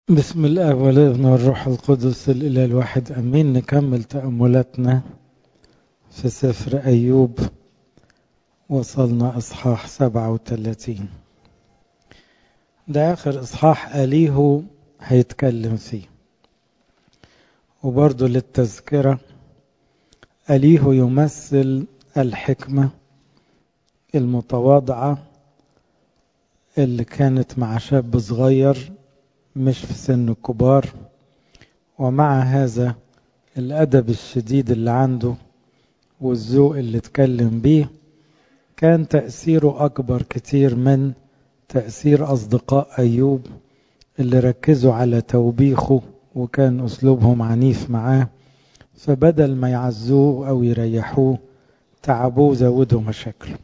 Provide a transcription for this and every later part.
بسم الله والابن والروح القدس الإله الواحد أمين نكمل تأملاتنا في سفر أيوب وصلنا إصحاح سبعة وثلاثين ده آخر إصحاح أليه هيتكلم فيه وبرضه للتذكرة أليه يمثل الحكمة المتواضعة اللي كانت مع شاب صغير مش في سن الكبار ومع هذا الأدب الشديد اللي عنده والذوق اللي اتكلم بيه كان تأثيره أكبر كتير من تأثير أصدقاء أيوب اللي ركزوا على توبيخه وكان أسلوبهم عنيف معاه فبدل ما يعزوه أو يريحوه تعبوه زودوا مشاكله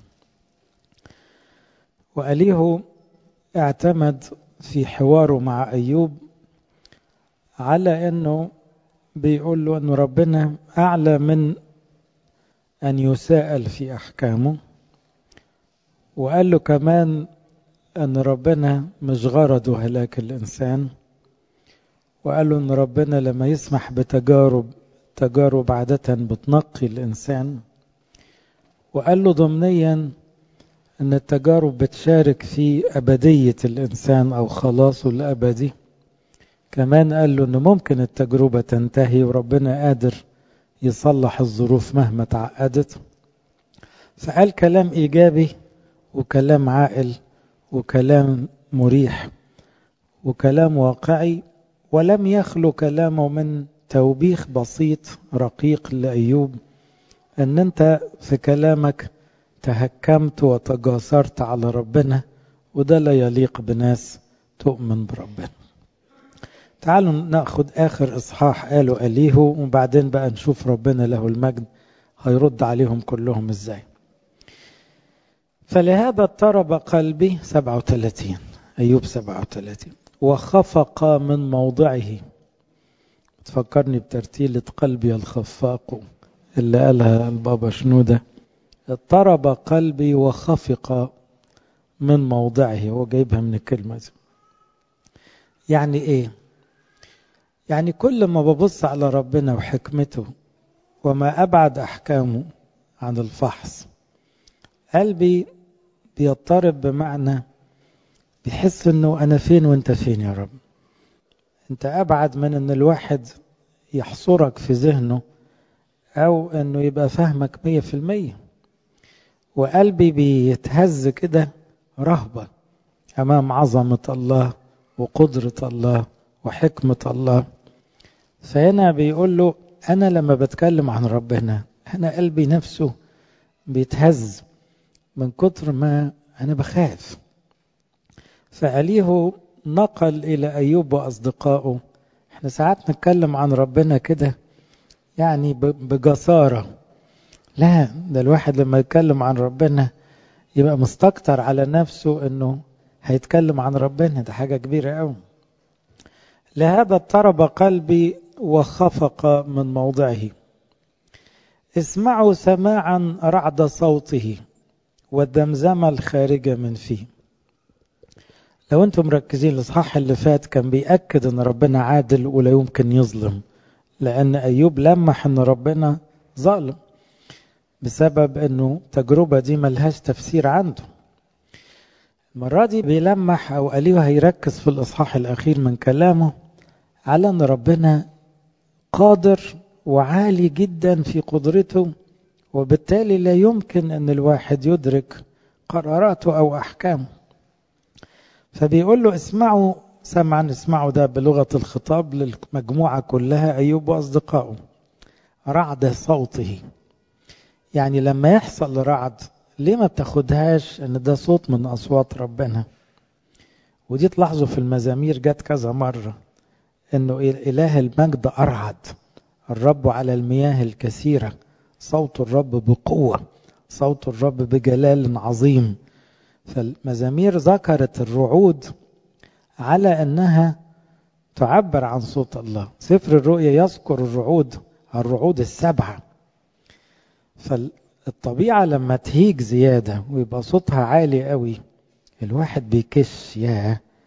وأليه اعتمد في حواره مع أيوب على أنه بيقول له أنه ربنا أعلى من أن يساءل في أحكامه وقال له كمان أن ربنا مش غرضه هلاك الإنسان وقال له أن ربنا لما يسمح بتجارب تجارب عادة بتنقي الإنسان وقال له ضمنيا أن التجارب بتشارك في أبدية الإنسان أو خلاصه الأبدي كمان قال له أنه ممكن التجربة تنتهي وربنا قادر يصلح الظروف مهما تعقدت فقال كلام إيجابي وكلام عاقل وكلام مريح وكلام واقعي ولم يخلو كلامه من توبيخ بسيط رقيق لأيوب أن أنت في كلامك تهكمت وتجاسرت على ربنا وده لا يليق بناس تؤمن بربنا تعالوا ناخد اخر اصحاح قالوا اليه وبعدين بقى نشوف ربنا له المجد هيرد عليهم كلهم ازاي فلهذا اضطرب قلبي 37 ايوب 37 وخفق من موضعه تفكرني بترتيلة قلبي الخفاق اللي قالها البابا شنوده اضطرب قلبي وخفق من موضعه هو جايبها من الكلمة دي يعني ايه يعني كل ما ببص على ربنا وحكمته وما أبعد أحكامه عن الفحص قلبي بيضطرب بمعنى بيحس انه انا فين وانت فين يا رب انت ابعد من ان الواحد يحصرك في ذهنه او انه يبقى فاهمك مية في المية وقلبي بيتهز كده رهبة أمام عظمة الله وقدرة الله وحكمة الله فهنا بيقول له أنا لما بتكلم عن ربنا أنا قلبي نفسه بيتهز من كتر ما أنا بخاف فأليه نقل إلى أيوب وأصدقائه احنا ساعات نتكلم عن ربنا كده يعني بجسارة لا ده الواحد لما يتكلم عن ربنا يبقى مستكتر على نفسه انه هيتكلم عن ربنا ده حاجة كبيرة قوي لهذا اضطرب قلبي وخفق من موضعه اسمعوا سماعا رعد صوته والدمزمة الخارجة من فيه لو انتم مركزين الاصحاح اللي فات كان بيأكد ان ربنا عادل ولا يمكن يظلم لان ايوب لمح ان ربنا ظالم بسبب انه التجربة دي ملهاش تفسير عنده المرة دي بيلمح او أليه هيركز في الاصحاح الاخير من كلامه على ان ربنا قادر وعالي جدا في قدرته وبالتالي لا يمكن ان الواحد يدرك قراراته او احكامه فبيقول له اسمعوا سمعا اسمعوا ده بلغة الخطاب للمجموعة كلها أيوب وأصدقائه رعد صوته يعني لما يحصل رعد ليه ما بتاخدهاش ان ده صوت من اصوات ربنا ودي تلاحظوا في المزامير جت كذا مرة انه اله المجد ارعد الرب على المياه الكثيرة صوت الرب بقوة صوت الرب بجلال عظيم فالمزامير ذكرت الرعود على انها تعبر عن صوت الله سفر الرؤيا يذكر الرعود الرعود السبعه فالطبيعة لما تهيج زيادة ويبقى صوتها عالي قوي الواحد بيكش ياه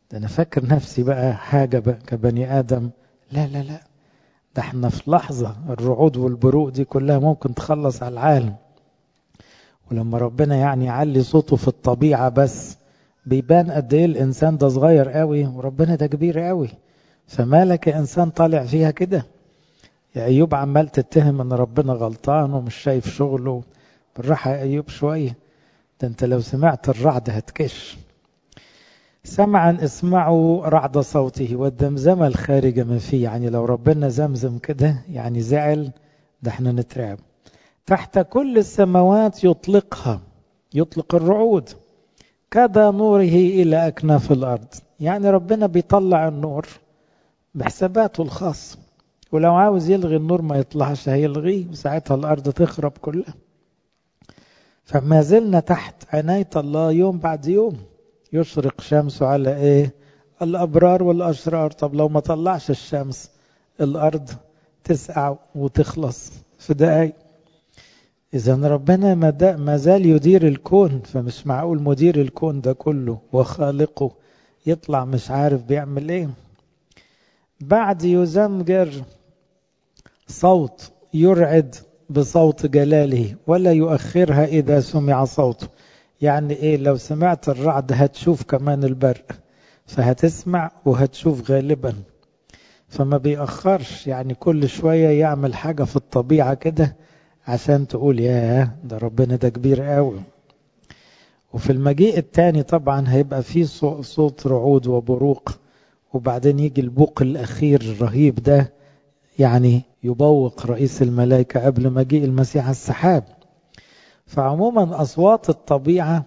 ده أنا فاكر نفسي بقى حاجة بقى كبني آدم لا لا لا ده احنا في لحظة الرعود والبروق دي كلها ممكن تخلص على العالم ولما ربنا يعني يعلي صوته في الطبيعة بس بيبان قد ايه الانسان ده صغير قوي وربنا ده كبير قوي فمالك انسان طالع فيها كده يا ايوب عمال تتهم ان ربنا غلطان ومش شايف شغله بالراحة يا ايوب شوية ده انت لو سمعت الرعد هتكش سمعا اسمعوا رعد صوته والدمزمة الخارجة من فيه يعني لو ربنا زمزم كده يعني زعل ده احنا نترعب تحت كل السماوات يطلقها يطلق الرعود كذا نوره إلى أكناف الأرض يعني ربنا بيطلع النور بحساباته الخاص ولو عاوز يلغي النور ما يطلعش هيلغيه وساعتها الأرض تخرب كلها فما زلنا تحت عناية الله يوم بعد يوم يشرق شمسه على ايه الأبرار والأشرار طب لو ما طلعش الشمس الأرض تسقع وتخلص في دقايق إذا ربنا ما زال يدير الكون فمش معقول مدير الكون ده كله وخالقه يطلع مش عارف بيعمل ايه بعد يزمجر صوت يرعد بصوت جلاله ولا يؤخرها إذا سمع صوته يعني إيه لو سمعت الرعد هتشوف كمان البرق فهتسمع وهتشوف غالبا فما بيأخرش يعني كل شوية يعمل حاجة في الطبيعة كده عشان تقول ياه ده ربنا ده كبير قوي وفي المجيء الثاني طبعا هيبقى فيه صوت رعود وبروق وبعدين يجي البوق الأخير الرهيب ده يعني يبوق رئيس الملائكة قبل مجيء المسيح السحاب فعموما أصوات الطبيعة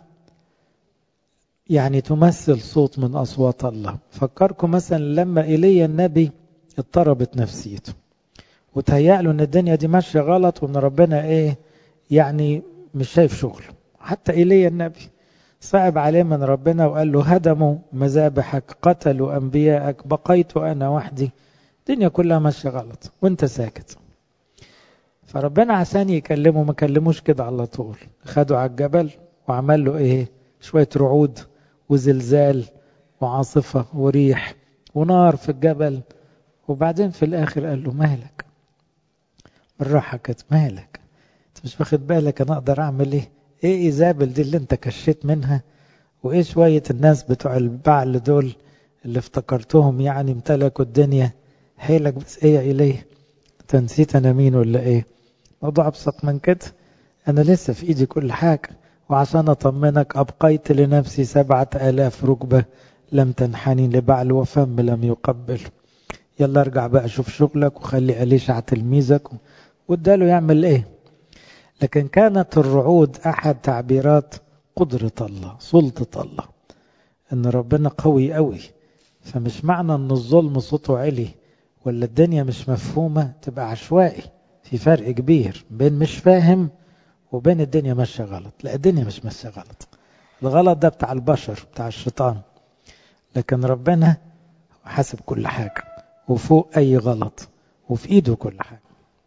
يعني تمثل صوت من أصوات الله فكركم مثلا لما إلي النبي اضطربت نفسيته وتهيأ له ان الدنيا دي ماشيه غلط وان ربنا ايه يعني مش شايف شغله حتى ايليا النبي صعب عليه من ربنا وقال له هدموا مذابحك قتلوا انبياءك بقيت انا وحدي الدنيا كلها ماشيه غلط وانت ساكت فربنا عشان يكلمه ما كلموش كده على طول خدوا على الجبل وعمل له ايه شويه رعود وزلزال وعاصفه وريح ونار في الجبل وبعدين في الاخر قال له مالك بالراحة كانت مالك انت مش واخد بالك انا اقدر اعمل ايه ايه ايزابل دي اللي انت كشيت منها وايه شوية الناس بتوع البعل دول اللي افتكرتهم يعني امتلكوا الدنيا حيلك بس ايه اليه انت نسيت انا مين ولا ايه موضوع ابسط من كده انا لسه في ايدي كل حاجة وعشان اطمنك ابقيت لنفسي سبعة الاف ركبة لم تنحني لبعل وفم لم يقبل يلا ارجع بقى شوف شغلك وخلي أليشع تلميذك واداله يعمل ايه لكن كانت الرعود احد تعبيرات قدرة الله سلطة الله ان ربنا قوي قوي فمش معنى ان الظلم صوته عالي ولا الدنيا مش مفهومة تبقى عشوائي في فرق كبير بين مش فاهم وبين الدنيا ماشية غلط لا الدنيا مش ماشية غلط الغلط ده بتاع البشر بتاع الشيطان لكن ربنا حاسب كل حاجة وفوق أي غلط وفي إيده كل حاجة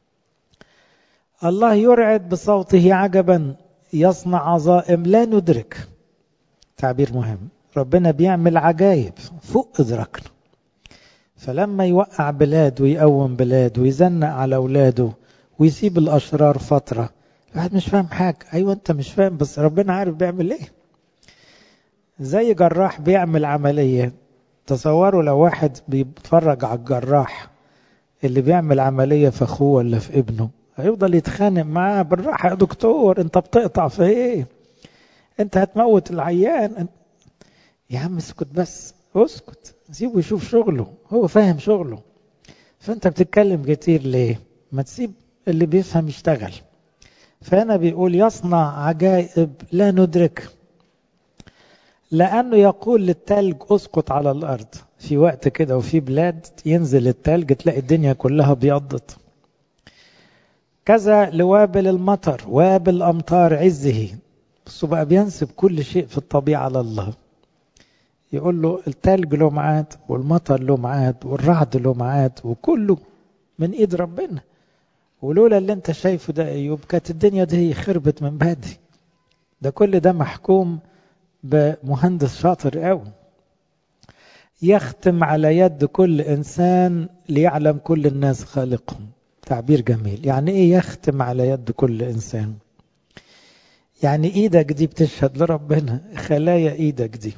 الله يرعد بصوته عجبا يصنع عظائم لا ندرك تعبير مهم ربنا بيعمل عجائب فوق إدراكنا فلما يوقع بلاد ويقوم بلاد ويزنق على أولاده ويسيب الأشرار فترة الواحد مش فاهم حاجة أيوة أنت مش فاهم بس ربنا عارف بيعمل إيه زي جراح بيعمل عملية تصوروا لو واحد بيتفرج على الجراح اللي بيعمل عملية في أخوه ولا في ابنه هيفضل يتخانق معاه بالراحة يا دكتور أنت بتقطع في إيه؟ أنت هتموت العيان يا عم اسكت بس اسكت سيبه يشوف شغله هو فاهم شغله فأنت بتتكلم كتير ليه؟ ما تسيب اللي بيفهم يشتغل فهنا بيقول يصنع عجائب لا ندرك لأنه يقول للتلج اسقط على الأرض في وقت كده وفي بلاد ينزل التلج تلاقي الدنيا كلها بيضت كذا لوابل المطر وابل أمطار عزه بصوا بقى بينسب كل شيء في الطبيعة على الله يقول له التلج له معاد والمطر له معاد والرعد له معاد وكله من ايد ربنا ولولا اللي انت شايفه ده ايوب كانت الدنيا دي خربت من بدري ده كل ده محكوم بمهندس شاطر قوي يختم على يد كل إنسان ليعلم كل الناس خالقهم تعبير جميل يعني إيه يختم على يد كل إنسان يعني إيدك دي بتشهد لربنا خلايا إيدك دي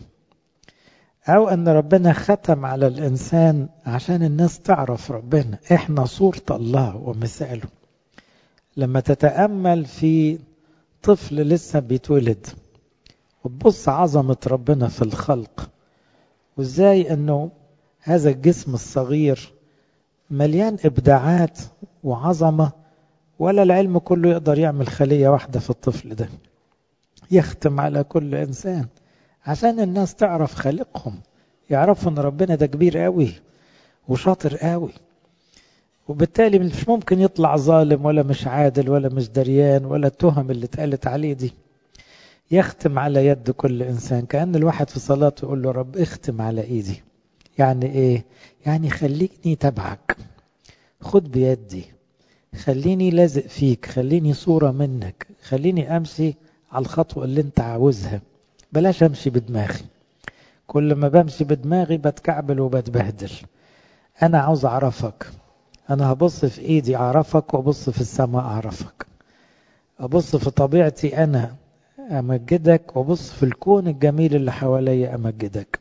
أو أن ربنا ختم على الإنسان عشان الناس تعرف ربنا إحنا صورة الله ومثاله لما تتأمل في طفل لسه بيتولد وتبص عظمة ربنا في الخلق وازاي انه هذا الجسم الصغير مليان ابداعات وعظمة ولا العلم كله يقدر يعمل خلية واحدة في الطفل ده يختم على كل انسان عشان الناس تعرف خالقهم يعرفوا ان ربنا ده كبير قوي وشاطر قوي وبالتالي مش ممكن يطلع ظالم ولا مش عادل ولا مش دريان ولا التهم اللي اتقالت عليه دي يختم على يد كل إنسان كأن الواحد في صلاته يقول له رب اختم على إيدي يعني إيه؟ يعني خليني تبعك خد بيدي خليني لازق فيك خليني صورة منك خليني أمشي على الخطوة اللي انت عاوزها بلاش أمشي بدماغي كل ما بمشي بدماغي بتكعبل وبتبهدل أنا عاوز أعرفك أنا هبص في إيدي أعرفك وأبص في السماء أعرفك أبص في طبيعتي أنا أمجدك وبص في الكون الجميل اللي حواليا أمجدك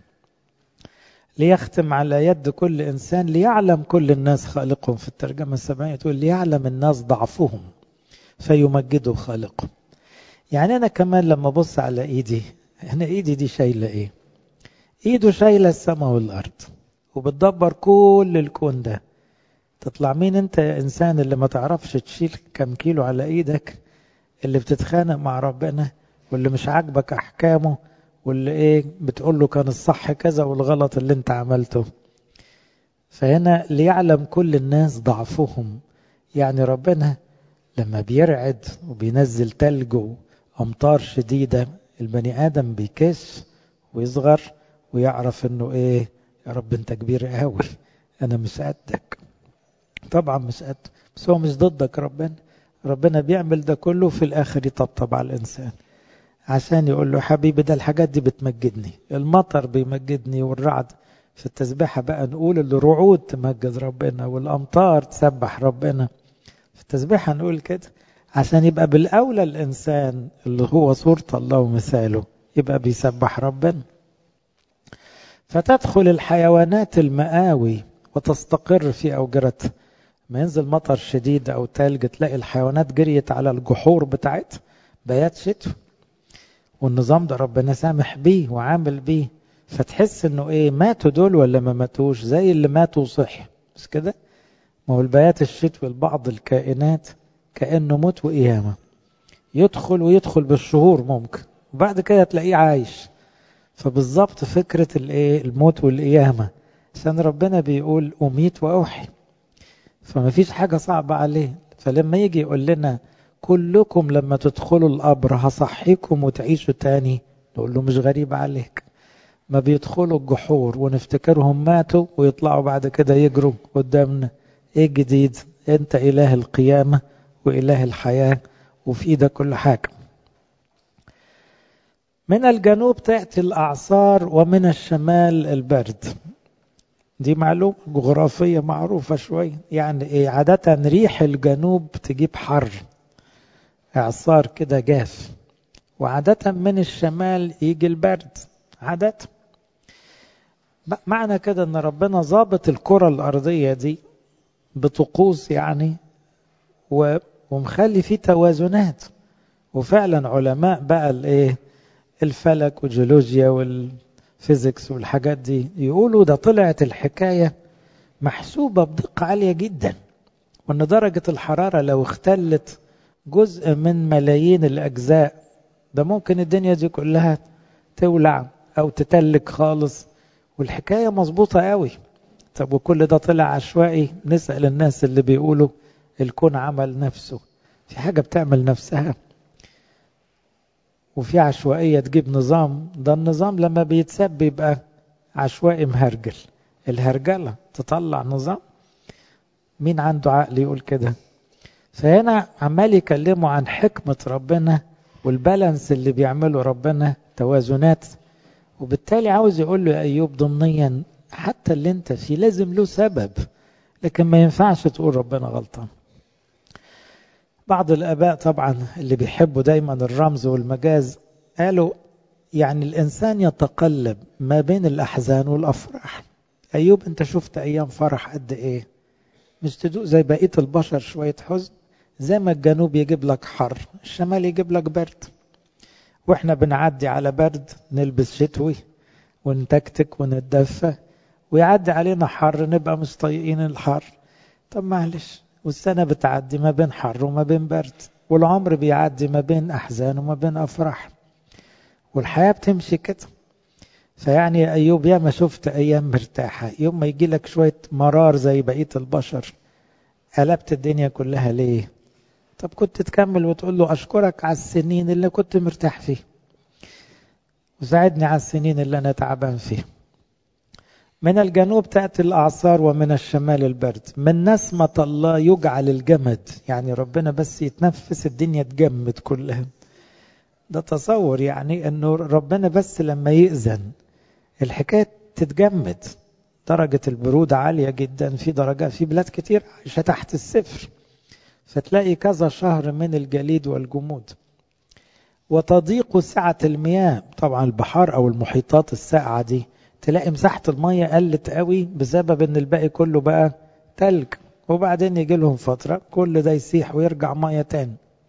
ليختم على يد كل إنسان ليعلم كل الناس خالقهم في الترجمة السبعية تقول ليعلم الناس ضعفهم فيمجدوا خالقهم يعني أنا كمان لما أبص على إيدي هنا إيدي دي شايلة إيه إيده شايلة السماء والأرض وبتدبر كل الكون ده تطلع مين أنت يا إنسان اللي ما تعرفش تشيل كم كيلو على إيدك اللي بتتخانق مع ربنا واللي مش عاجبك احكامه واللي ايه بتقول له كان الصح كذا والغلط اللي انت عملته فهنا ليعلم كل الناس ضعفهم يعني ربنا لما بيرعد وبينزل تلج وامطار شديدة البني ادم بيكش ويصغر ويعرف انه ايه يا رب انت كبير قوي انا مش قدك طبعا مش قد بس هو مش ضدك ربنا ربنا بيعمل ده كله في الاخر يطبطب على الانسان عشان يقول له حبيبي ده الحاجات دي بتمجدني المطر بيمجدني والرعد في التسبيحة بقى نقول الرعود تمجد ربنا والأمطار تسبح ربنا في التسبيحة نقول كده عشان يبقى بالأولى الإنسان اللي هو صورة الله ومثاله يبقى بيسبح ربنا فتدخل الحيوانات المآوي وتستقر في أوجرتها ما ينزل مطر شديد أو تلج تلاقي الحيوانات جريت على الجحور بتاعتها بيات شتوي والنظام ده ربنا سامح بيه وعامل بيه فتحس انه ايه ماتوا دول ولا ما ماتوش زي اللي ماتوا صح بس كده ما هو البيات الشتوي لبعض الكائنات كأنه موت وقيامة يدخل ويدخل بالشهور ممكن وبعد كده تلاقيه عايش فبالظبط فكرة الايه الموت والقيامة عشان ربنا بيقول أميت وأوحي فما فيش حاجة صعبة عليه فلما يجي يقول لنا كلكم لما تدخلوا القبر هصحيكم وتعيشوا تاني نقول له مش غريب عليك ما بيدخلوا الجحور ونفتكرهم ماتوا ويطلعوا بعد كده يجروا قدامنا ايه الجديد انت اله القيامة واله الحياة وفي ايدك كل حاجة من الجنوب تأتي الأعصار ومن الشمال البرد دي معلومة جغرافية معروفة شوية يعني ايه عادة ريح الجنوب تجيب حر إعصار كده جاف وعادة من الشمال يجي البرد عادة معنى كده ان ربنا ظابط الكرة الأرضية دي بطقوس يعني ومخلي فيه توازنات وفعلا علماء بقى الايه الفلك والجيولوجيا والفيزيكس والحاجات دي يقولوا ده طلعت الحكاية محسوبة بدقة عالية جدا وان درجة الحرارة لو اختلت جزء من ملايين الأجزاء ده ممكن الدنيا دي كلها تولع أو تتلك خالص والحكاية مظبوطة قوي طب وكل ده طلع عشوائي نسأل الناس اللي بيقولوا الكون عمل نفسه في حاجة بتعمل نفسها وفي عشوائية تجيب نظام ده النظام لما بيتساب بيبقى عشوائي مهرجل الهرجلة تطلع نظام مين عنده عقل يقول كده فهنا عمال يكلموا عن حكمة ربنا والبالانس اللي بيعمله ربنا توازنات وبالتالي عاوز يقول له يا أيوب ضمنيا حتى اللي انت فيه لازم له سبب لكن ما ينفعش تقول ربنا غلطان بعض الآباء طبعا اللي بيحبوا دايما الرمز والمجاز قالوا يعني الإنسان يتقلب ما بين الأحزان والأفراح أيوب أنت شفت أيام فرح قد إيه مش تدوق زي بقية البشر شوية حزن زي ما الجنوب يجيب لك حر الشمال يجيب لك برد واحنا بنعدي على برد نلبس شتوي ونتكتك ونتدفى ويعدي علينا حر نبقى مش طايقين الحر طب معلش والسنة بتعدي ما بين حر وما بين برد والعمر بيعدي ما بين أحزان وما بين أفراح والحياة بتمشي كده فيعني يا أيوب يا ما شفت أيام مرتاحة يوم ما يجي لك شوية مرار زي بقية البشر قلبت الدنيا كلها ليه طب كنت تكمل وتقول له أشكرك على السنين اللي كنت مرتاح فيه وساعدني على السنين اللي أنا تعبان فيها من الجنوب تأتي الأعصار ومن الشمال البرد من نسمة الله يجعل الجمد يعني ربنا بس يتنفس الدنيا تجمد كلها ده تصور يعني أنه ربنا بس لما يأذن الحكاية تتجمد درجة البرودة عالية جدا في درجة في بلاد كتير عايشة تحت الصفر فتلاقي كذا شهر من الجليد والجمود وتضيق سعة المياه طبعا البحار أو المحيطات الساقعة دي تلاقي مساحة المية قلت قوي بسبب ان الباقي كله بقى تلج وبعدين يجي لهم فترة كل ده يسيح ويرجع مية تاني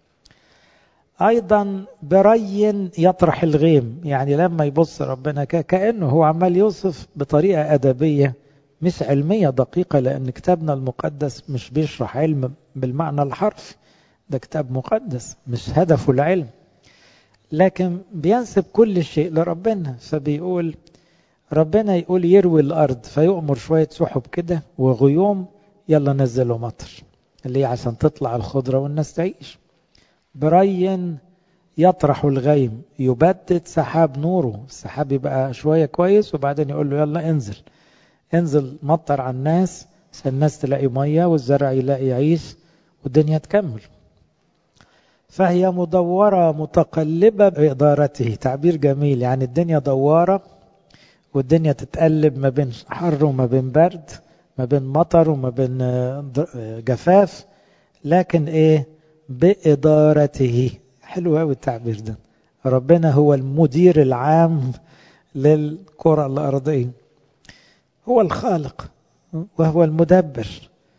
ايضا بري يطرح الغيم يعني لما يبص ربنا كأنه هو عمال يوصف بطريقة أدبية مش علمية دقيقة لأن كتابنا المقدس مش بيشرح علم بالمعنى الحرفي ده كتاب مقدس مش هدفه العلم لكن بينسب كل شيء لربنا فبيقول ربنا يقول يروي الأرض فيؤمر شوية سحب كده وغيوم يلا نزلوا مطر اللي هي عشان تطلع الخضرة والناس تعيش بري يطرح الغيم يبدد سحاب نوره السحاب يبقى شوية كويس وبعدين يقول له يلا انزل انزل مطر على الناس عشان الناس تلاقي مية والزرع يلاقي يعيش والدنيا تكمل فهي مدورة متقلبة بإدارته تعبير جميل يعني الدنيا دوارة والدنيا تتقلب ما بين حر وما بين برد ما بين مطر وما بين جفاف لكن ايه بإدارته حلو قوي التعبير ده ربنا هو المدير العام للكرة الأرضية هو الخالق وهو المدبر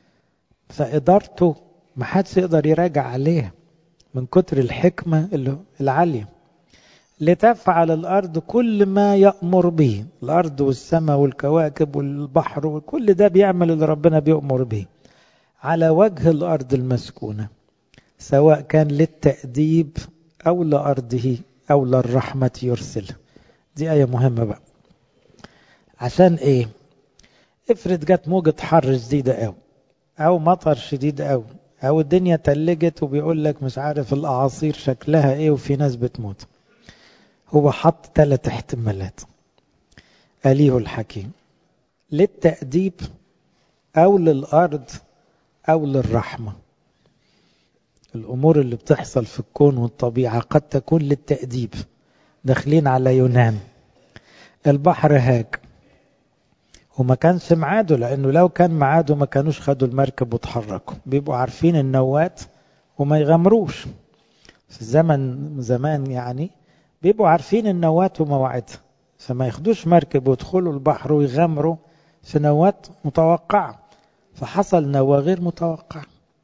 فإدارته ما حدش يقدر يراجع عليها من كتر الحكمة العالية لتفعل الأرض كل ما يأمر به الأرض والسماء والكواكب والبحر وكل ده بيعمل اللي ربنا بيأمر به على وجه الأرض المسكونة سواء كان للتأديب أو لأرضه أو للرحمة يرسل دي آية مهمة بقى عشان إيه افرض جت موجة حر شديدة أوي أو مطر شديد أوي أو الدنيا تلجت وبيقول لك مش عارف الأعاصير شكلها إيه وفي ناس بتموت هو حط ثلاث احتمالات أليه الحكيم للتأديب أو للأرض أو للرحمة الأمور اللي بتحصل في الكون والطبيعة قد تكون للتأديب داخلين على يونان البحر هاج وما كانش معاده لأنه لو كان معاده ما كانوش خدوا المركب وتحركوا بيبقوا عارفين النوات وما يغامروش في الزمن زمان يعني بيبقوا عارفين النوات ومواعيدها فما ياخدوش مركب ويدخلوا البحر ويغامروا في نوات متوقعة فحصل نوى غير متوقع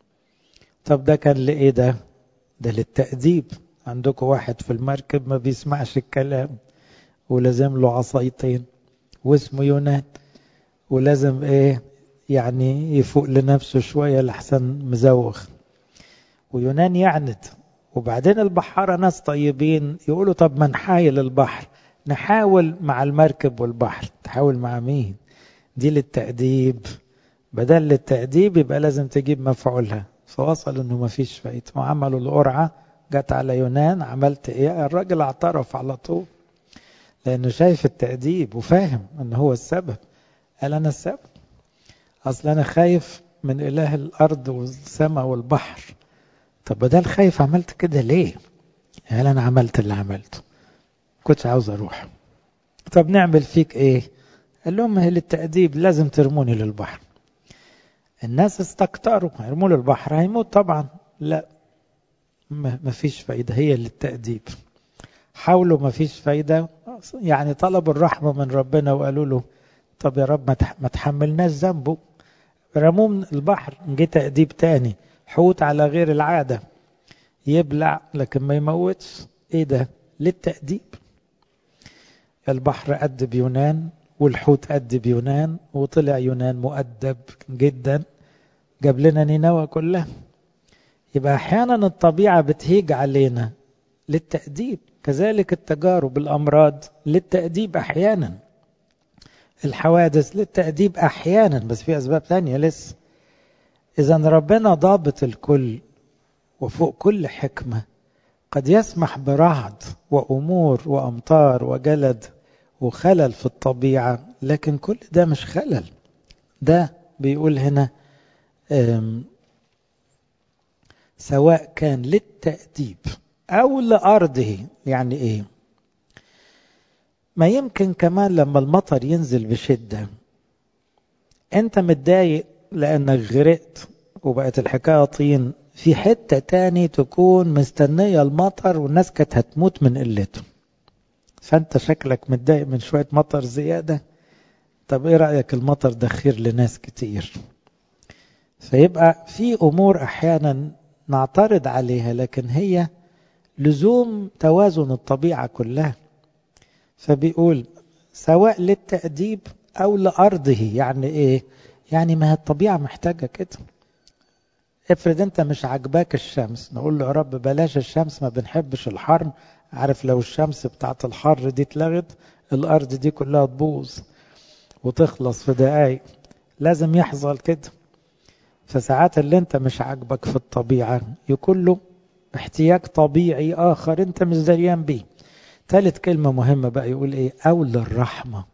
طب ده كان لإيه ده ده للتأديب عندكم واحد في المركب ما بيسمعش الكلام ولازم له عصايتين واسمه يونان ولازم ايه يعني يفوق لنفسه شوية لحسن مزوغ ويونان يعند وبعدين البحارة ناس طيبين يقولوا طب ما نحايل البحر نحاول مع المركب والبحر تحاول مع مين دي للتأديب بدل للتأديب يبقى لازم تجيب مفعولها فوصل انه ما فيش فايدة وعملوا القرعة جت على يونان عملت ايه الراجل اعترف على طول لانه شايف التأديب وفاهم ان هو السبب قال انا السبب اصل انا خايف من اله الارض والسماء والبحر طب بدل خايف عملت كده ليه قال انا عملت اللي عملته كنتش عاوز اروح طب نعمل فيك ايه قال لهم هي للتأديب لازم ترموني للبحر الناس استكتروا هيرموا للبحر هيموت طبعا لا ما فيش فايدة هي للتأديب حاولوا ما فيش فايدة يعني طلبوا الرحمة من ربنا وقالوا له طب يا رب ما تحملناش ذنبه رموه من البحر جه تأديب تاني حوت على غير العادة يبلع لكن ما يموتش ايه ده للتأديب البحر أدب يونان والحوت أدب يونان وطلع يونان مؤدب جدا جاب لنا نينوى كلها يبقى أحيانا الطبيعة بتهيج علينا للتأديب كذلك التجارب الأمراض للتأديب أحيانا الحوادث للتأديب أحيانا بس في أسباب ثانية لسه إذا ربنا ضابط الكل وفوق كل حكمة قد يسمح برعد وأمور وأمطار وجلد وخلل في الطبيعة لكن كل ده مش خلل ده بيقول هنا سواء كان للتأديب أو لأرضه يعني إيه ما يمكن كمان لما المطر ينزل بشدة أنت متضايق لأنك غرقت وبقت الحكاية طين في حتة تاني تكون مستنية المطر والناس كانت هتموت من قلته فأنت شكلك متضايق من شوية مطر زيادة طب إيه رأيك المطر ده خير لناس كتير فيبقى في أمور أحيانا نعترض عليها لكن هي لزوم توازن الطبيعة كلها فبيقول سواء للتأديب أو لأرضه يعني إيه يعني ما هي الطبيعة محتاجة كده افرض انت مش عاجباك الشمس نقول له يا رب بلاش الشمس ما بنحبش الحر عارف لو الشمس بتاعت الحر دي اتلغت الارض دي كلها تبوظ وتخلص في دقايق لازم يحصل كده فساعات اللي انت مش عاجبك في الطبيعة يكون له احتياج طبيعي اخر انت مش دريان بيه ثالث كلمة مهمة بقى يقول ايه او للرحمة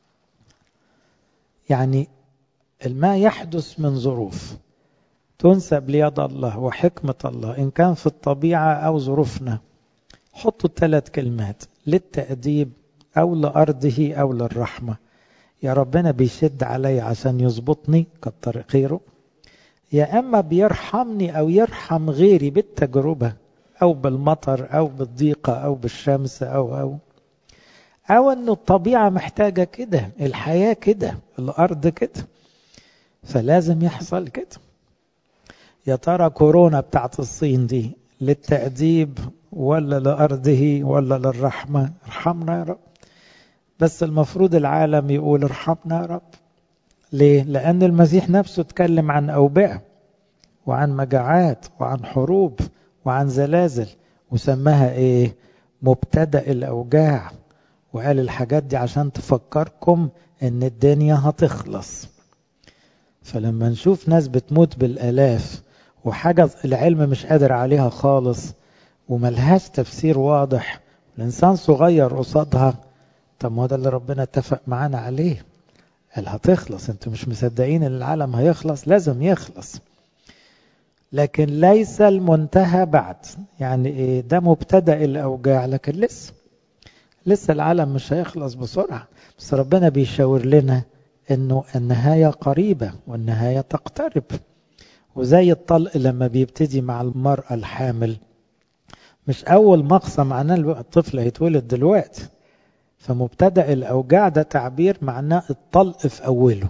يعني ما يحدث من ظروف تنسب ليد الله وحكمة الله إن كان في الطبيعة أو ظروفنا حطوا الثلاث كلمات للتأديب أو لأرضه أو للرحمة يا ربنا بيشد علي عشان يظبطني كتر خيره يا أما بيرحمني أو يرحم غيري بالتجربة أو بالمطر أو بالضيقة أو بالشمس أو أو أو أنه الطبيعة محتاجة كده الحياة كده الأرض كده فلازم يحصل كده يا ترى كورونا بتاعت الصين دي للتأديب ولا لأرضه ولا للرحمة ارحمنا يا رب بس المفروض العالم يقول ارحمنا يا رب ليه؟ لأن المسيح نفسه اتكلم عن أوبئة وعن مجاعات وعن حروب وعن زلازل وسماها ايه مبتدأ الأوجاع وقال الحاجات دي عشان تفكركم ان الدنيا هتخلص فلما نشوف ناس بتموت بالآلاف وحاجة العلم مش قادر عليها خالص وملهاش تفسير واضح الإنسان صغير قصادها طب ما ده اللي ربنا اتفق معانا عليه قال هتخلص انتوا مش مصدقين ان العالم هيخلص لازم يخلص لكن ليس المنتهى بعد يعني ايه ده مبتدأ الأوجاع لكن لسه لسه العالم مش هيخلص بسرعة بس ربنا بيشاور لنا انه النهاية قريبة والنهاية تقترب وزي الطلق لما بيبتدي مع المرأة الحامل مش أول مقصة معناه الطفل هيتولد دلوقتي فمبتدأ الأوجاع ده تعبير معناه الطلق في أوله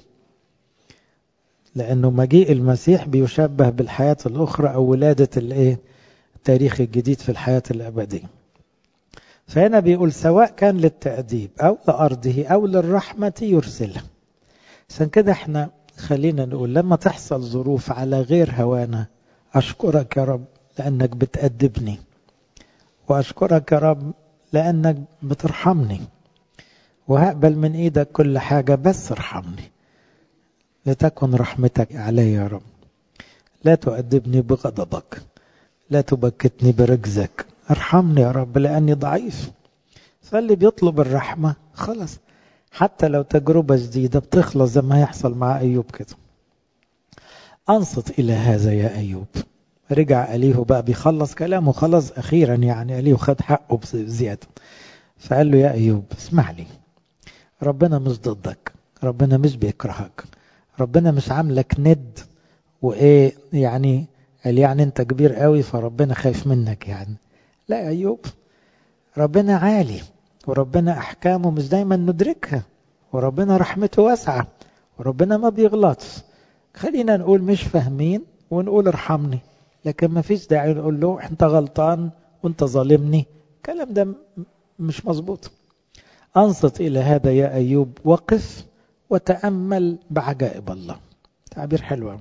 لأنه مجيء المسيح بيشبه بالحياة الأخرى أو ولادة الإيه التاريخ الجديد في الحياة الأبدية فهنا بيقول سواء كان للتأديب أو لأرضه أو للرحمة يرسله عشان كده احنا خلينا نقول لما تحصل ظروف على غير هوانا أشكرك يا رب لأنك بتأدبني وأشكرك يا رب لأنك بترحمني وهقبل من إيدك كل حاجة بس ارحمني لتكن رحمتك علي يا رب لا تؤدبني بغضبك لا تبكتني برجزك ارحمني يا رب لأني ضعيف فاللي بيطلب الرحمة خلاص حتى لو تجربة جديدة بتخلص زي ما يحصل مع أيوب كده أنصت إلى هذا يا أيوب رجع أليه بقى بيخلص كلامه خلص أخيرا يعني أليه خد حقه بزيادة فقال له يا أيوب اسمع لي ربنا مش ضدك ربنا مش بيكرهك ربنا مش عاملك ند وايه يعني قال يعني انت كبير قوي فربنا خايف منك يعني لا يا ايوب ربنا عالي وربنا احكامه مش دايما ندركها وربنا رحمته واسعه وربنا ما بيغلطش خلينا نقول مش فاهمين ونقول ارحمني لكن ما فيش داعي نقول له انت غلطان وانت ظالمني الكلام ده مش مظبوط انصت الى هذا يا ايوب وقف وتامل بعجائب الله تعبير حلو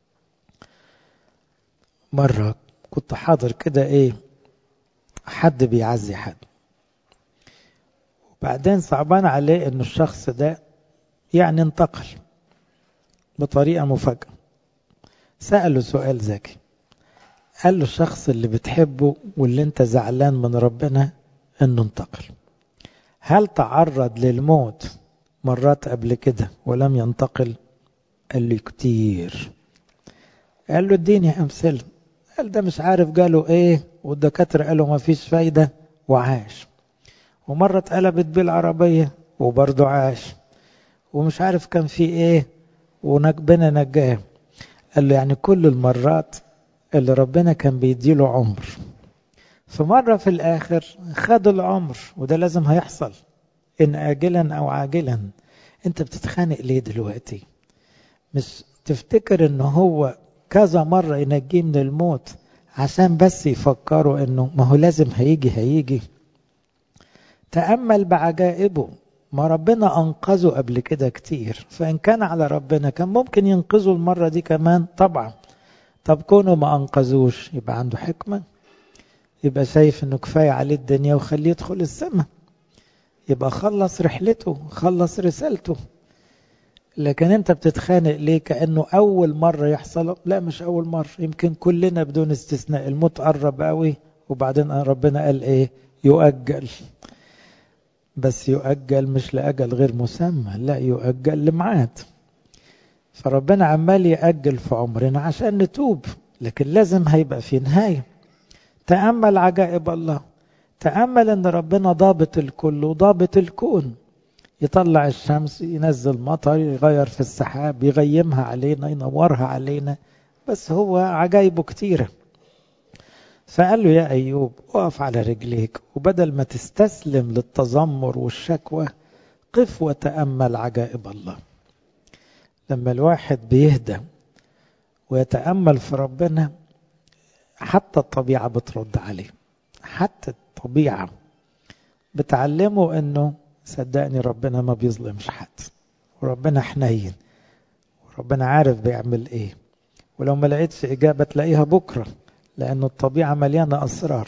مره كنت حاضر كده ايه حد بيعزي حد وبعدين صعبان عليه انه الشخص ده يعني انتقل بطريقه مفاجاه ساله سؤال ذكي قال له الشخص اللي بتحبه واللي انت زعلان من ربنا انه انتقل هل تعرض للموت مرات قبل كده ولم ينتقل قال له كتير قال له اديني امثله قال ده مش عارف قالوا ايه والدكاتره قالوا ما فيش فايده وعاش ومره اتقلبت بالعربيه وبرضه عاش ومش عارف كان في ايه ونجبنا نجاه قال له يعني كل المرات اللي ربنا كان بيديله عمر فمرة في الآخر خد العمر وده لازم هيحصل إن آجلا أو عاجلا أنت بتتخانق ليه دلوقتي مش تفتكر إن هو كذا مرة ينجيه من الموت عشان بس يفكروا إنه ما هو لازم هيجي هيجي تأمل بعجائبه ما ربنا أنقذه قبل كده كتير فإن كان على ربنا كان ممكن ينقذه المرة دي كمان طبعا طب كونه ما أنقذوش يبقى عنده حكمة يبقى شايف انه كفاية عليه الدنيا وخليه يدخل السماء يبقى خلص رحلته خلص رسالته لكن انت بتتخانق ليه كأنه أول مرة يحصل لا مش أول مرة يمكن كلنا بدون استثناء الموت قرب قوي وبعدين ربنا قال ايه يؤجل بس يؤجل مش لأجل غير مسمى لا يؤجل لمعاد فربنا عمال يأجل في عمرنا عشان نتوب لكن لازم هيبقى في نهاية تأمل عجائب الله تأمل أن ربنا ضابط الكل وضابط الكون يطلع الشمس ينزل مطر يغير في السحاب يغيمها علينا ينورها علينا بس هو عجائبه كتيرة فقال له يا أيوب اقف على رجليك وبدل ما تستسلم للتذمر والشكوى قف وتأمل عجائب الله لما الواحد بيهدى ويتأمل في ربنا حتى الطبيعة بترد عليه حتى الطبيعة بتعلمه انه صدقني ربنا ما بيظلمش حد وربنا حنين وربنا عارف بيعمل ايه ولو ما لقيتش اجابة تلاقيها بكرة لانه الطبيعة مليانة اسرار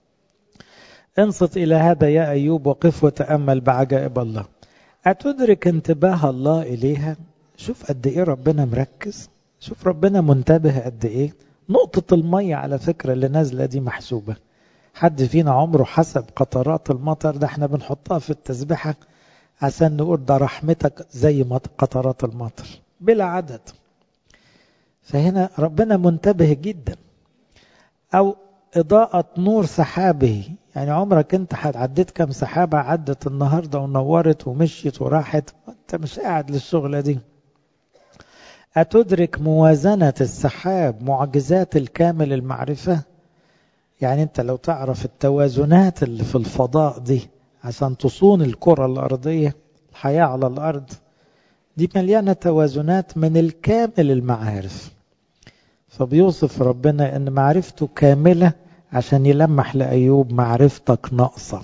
انصت الى هذا يا ايوب وقف وتأمل بعجائب الله اتدرك انتباه الله اليها شوف قد ايه ربنا مركز شوف ربنا منتبه قد ايه نقطة المية على فكرة اللي نازلة دي محسوبة حد فينا عمره حسب قطرات المطر ده احنا بنحطها في التسبحة عشان نقول ده رحمتك زي قطرات المطر بلا عدد فهنا ربنا منتبه جدا او اضاءة نور سحابه يعني عمرك انت عديت كم سحابة عدت النهاردة ونورت ومشيت وراحت انت مش قاعد للشغلة دي أتدرك موازنة السحاب معجزات الكامل المعرفة يعني أنت لو تعرف التوازنات اللي في الفضاء دي عشان تصون الكرة الأرضية الحياة على الأرض دي مليانة توازنات من الكامل المعارف فبيوصف ربنا أن معرفته كاملة عشان يلمح لأيوب معرفتك ناقصة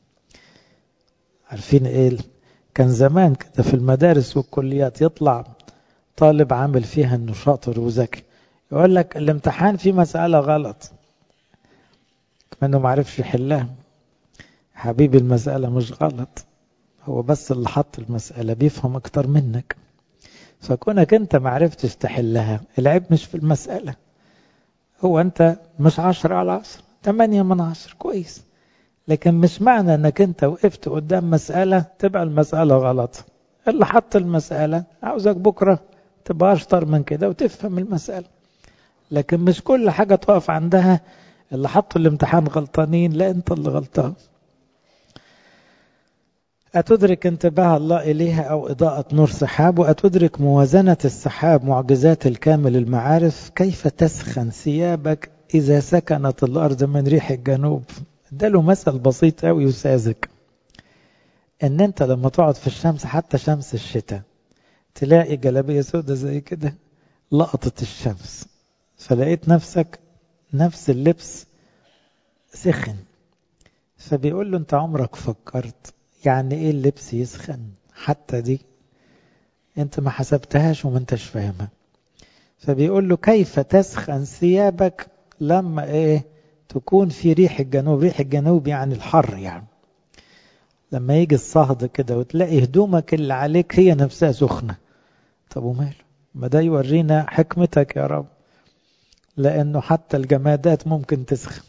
عارفين إيه كان زمان كده في المدارس والكليات يطلع طالب عامل فيها انه شاطر وذكي يقول لك الامتحان فيه مسألة غلط كمانه ما عرفش يحلها حبيبي المسألة مش غلط هو بس اللي حط المسألة بيفهم اكتر منك فكونك انت ما عرفتش تحلها العيب مش في المسألة هو انت مش عشرة على عشرة تمانية من عشرة كويس لكن مش معنى انك انت وقفت قدام مسألة تبقى المسألة غلط اللي حط المسألة عاوزك بكرة تبقى أشطر من كده وتفهم المسألة لكن مش كل حاجة تقف عندها اللي حطوا الامتحان غلطانين لا انت اللي غلطان أتدرك انتباه الله إليها أو إضاءة نور سحاب وأتدرك موازنة السحاب معجزات الكامل المعارف كيف تسخن ثيابك إذا سكنت الأرض من ريح الجنوب ده له مثل بسيط أوي وساذج إن أنت لما تقعد في الشمس حتى شمس الشتاء تلاقي جلابية سودة زي كده لقطت الشمس فلقيت نفسك نفس اللبس سخن فبيقول له انت عمرك فكرت يعني ايه اللبس يسخن حتى دي انت ما حسبتهاش وما انتش فاهمها فبيقول له كيف تسخن ثيابك لما ايه تكون في ريح الجنوب ريح الجنوب يعني الحر يعني لما يجي الصهد كده وتلاقي هدومك اللي عليك هي نفسها سخنة طب وماله ما ده يورينا حكمتك يا رب لأنه حتى الجمادات ممكن تسخن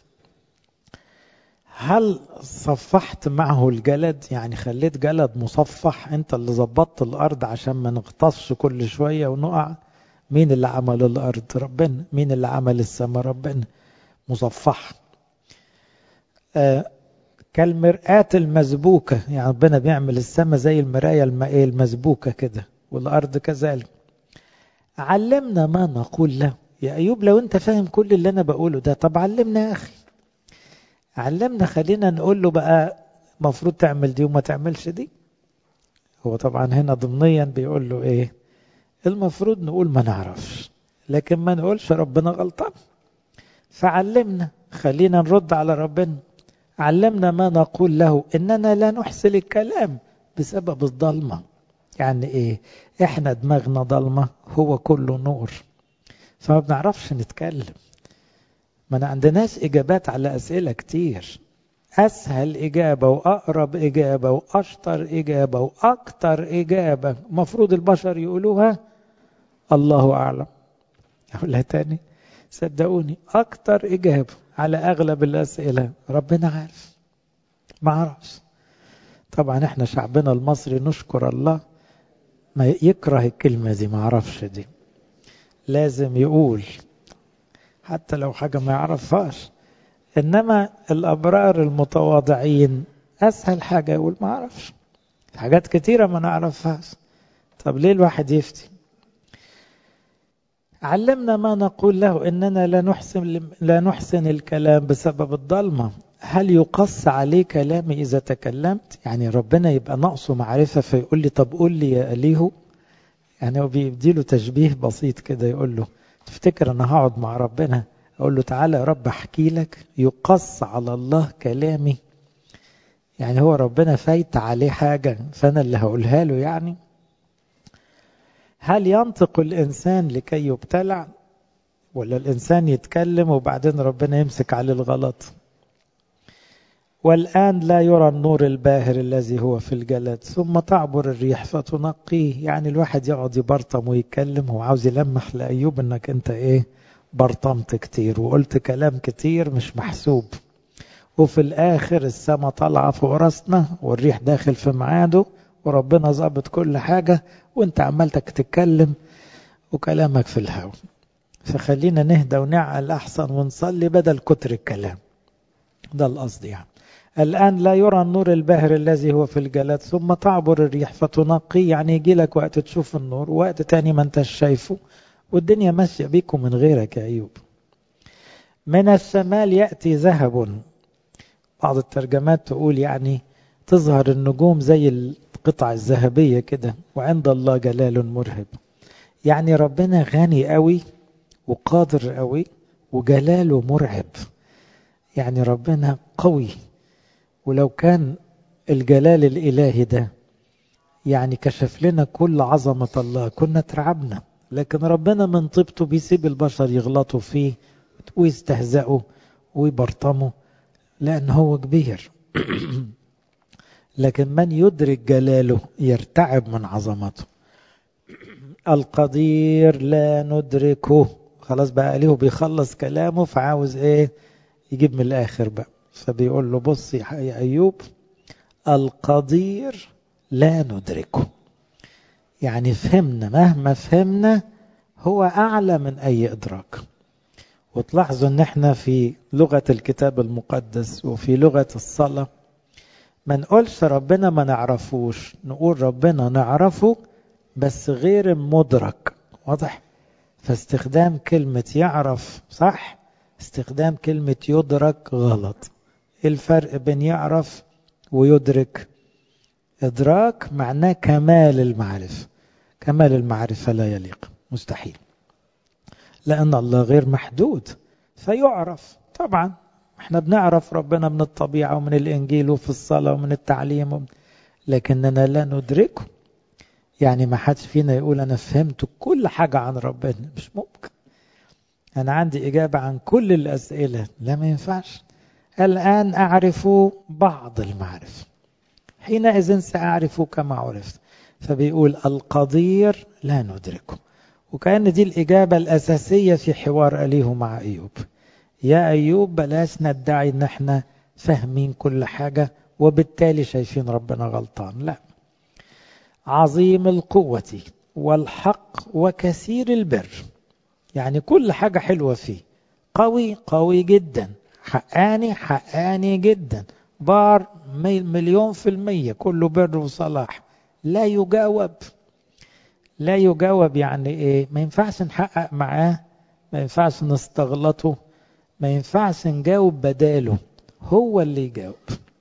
هل صفحت معه الجلد يعني خليت جلد مصفح انت اللي ظبطت الارض عشان ما نغطسش كل شوية ونقع مين اللي عمل الارض ربنا مين اللي عمل السماء ربنا مصفح آه كالمرآة المسبوكة يعني ربنا بيعمل السماء زي المراية المائية المسبوكة كده والأرض كذلك علمنا ما نقول له يا أيوب لو أنت فاهم كل اللي أنا بقوله ده طب علمنا يا أخي علمنا خلينا نقول له بقى مفروض تعمل دي وما تعملش دي هو طبعا هنا ضمنيا بيقول له ايه المفروض نقول ما نعرفش لكن ما نقولش ربنا غلطان فعلمنا خلينا نرد على ربنا علمنا ما نقول له اننا لا نحسن الكلام بسبب الضلمه يعني ايه احنا دماغنا ضلمه هو كله نور فما بنعرفش نتكلم ما عندناش إجابات على أسئلة كتير أسهل إجابة وأقرب إجابة وأشطر إجابة وأكتر إجابة مفروض البشر يقولوها الله أعلم أقولها تاني صدقوني أكتر إجابة على أغلب الأسئلة ربنا عارف ما عرفش طبعا احنا شعبنا المصري نشكر الله ما يكره الكلمة دي ما عرفش دي لازم يقول حتى لو حاجة ما يعرفهاش إنما الأبرار المتواضعين أسهل حاجة يقول ما أعرفش حاجات كتيرة ما نعرفهاش طب ليه الواحد يفتي علمنا ما نقول له إننا لا نحسن, لا نحسن الكلام بسبب الضلمة هل يقص عليه كلامي إذا تكلمت يعني ربنا يبقى ناقصه معرفة فيقول لي طب قول لي يا أليه يعني هو بيديله تشبيه بسيط كده يقول له تفتكر انا هقعد مع ربنا اقول له تعالى يا رب احكي لك يقص على الله كلامي يعني هو ربنا فايت عليه حاجة فانا اللي هقولها له يعني هل ينطق الانسان لكي يبتلع ولا الانسان يتكلم وبعدين ربنا يمسك عليه الغلط والآن لا يرى النور الباهر الذي هو في الجلد ثم تعبر الريح فتنقيه يعني الواحد يقعد يبرطم ويتكلم هو عاوز يلمح لأيوب انك انت ايه برطمت كتير وقلت كلام كتير مش محسوب وفي الآخر السما طالعة فوق راسنا والريح داخل في ميعاده وربنا ظابط كل حاجة وانت عمالتك تتكلم وكلامك في الهوا فخلينا نهدى ونعقل أحسن ونصلي بدل كتر الكلام ده القصد يعني الآن لا يرى النور الباهر الذي هو في الجلد ثم تعبر الريح فتنقي يعني يجي لك وقت تشوف النور ووقت تاني ما انتش شايفه والدنيا ماشية بيكم من غيرك يا أيوب من الشمال يأتي ذهب بعض الترجمات تقول يعني تظهر النجوم زي القطع الذهبية كده وعند الله جلال مرهب يعني ربنا غني قوي وقادر قوي وجلاله مرعب يعني ربنا قوي ولو كان الجلال الإلهي ده يعني كشف لنا كل عظمة الله كنا ترعبنا لكن ربنا من طيبته بيسيب البشر يغلطوا فيه ويستهزئوا ويبرطموا لأن هو كبير لكن من يدرك جلاله يرتعب من عظمته القدير لا ندركه خلاص بقى ليه بيخلص كلامه فعاوز ايه يجيب من الاخر بقى فبيقول له بص يا ايوب القدير لا ندركه يعني فهمنا مهما فهمنا هو اعلى من اي ادراك وتلاحظوا ان احنا في لغة الكتاب المقدس وفي لغة الصلاة ما نقولش ربنا ما نعرفوش نقول ربنا نعرفه بس غير مدرك واضح فاستخدام كلمة يعرف صح استخدام كلمة يدرك غلط ايه الفرق بين يعرف ويدرك ادراك معناه كمال المعرفة كمال المعرفة لا يليق مستحيل لأن الله غير محدود فيعرف طبعا احنا بنعرف ربنا من الطبيعة ومن الإنجيل وفي الصلاة ومن التعليم لكننا لا ندركه يعني ما حدش فينا يقول أنا فهمت كل حاجة عن ربنا مش ممكن أنا عندي إجابة عن كل الأسئلة لا ما ينفعش الآن أعرف بعض المعرفة حينئذ سأعرف كما عرفت فبيقول القدير لا ندركه وكأن دي الإجابة الأساسية في حوار أليه مع أيوب يا أيوب بلاش ندعي إن احنا فاهمين كل حاجة وبالتالي شايفين ربنا غلطان لا عظيم القوة والحق وكثير البر يعني كل حاجة حلوة فيه قوي قوي جدا حقاني حقاني جدا بار مليون في المية كله بر وصلاح لا يجاوب لا يجاوب يعني ايه ما ينفعش نحقق معاه ما ينفعش نستغلطه ما ينفعش نجاوب بداله هو اللي يجاوب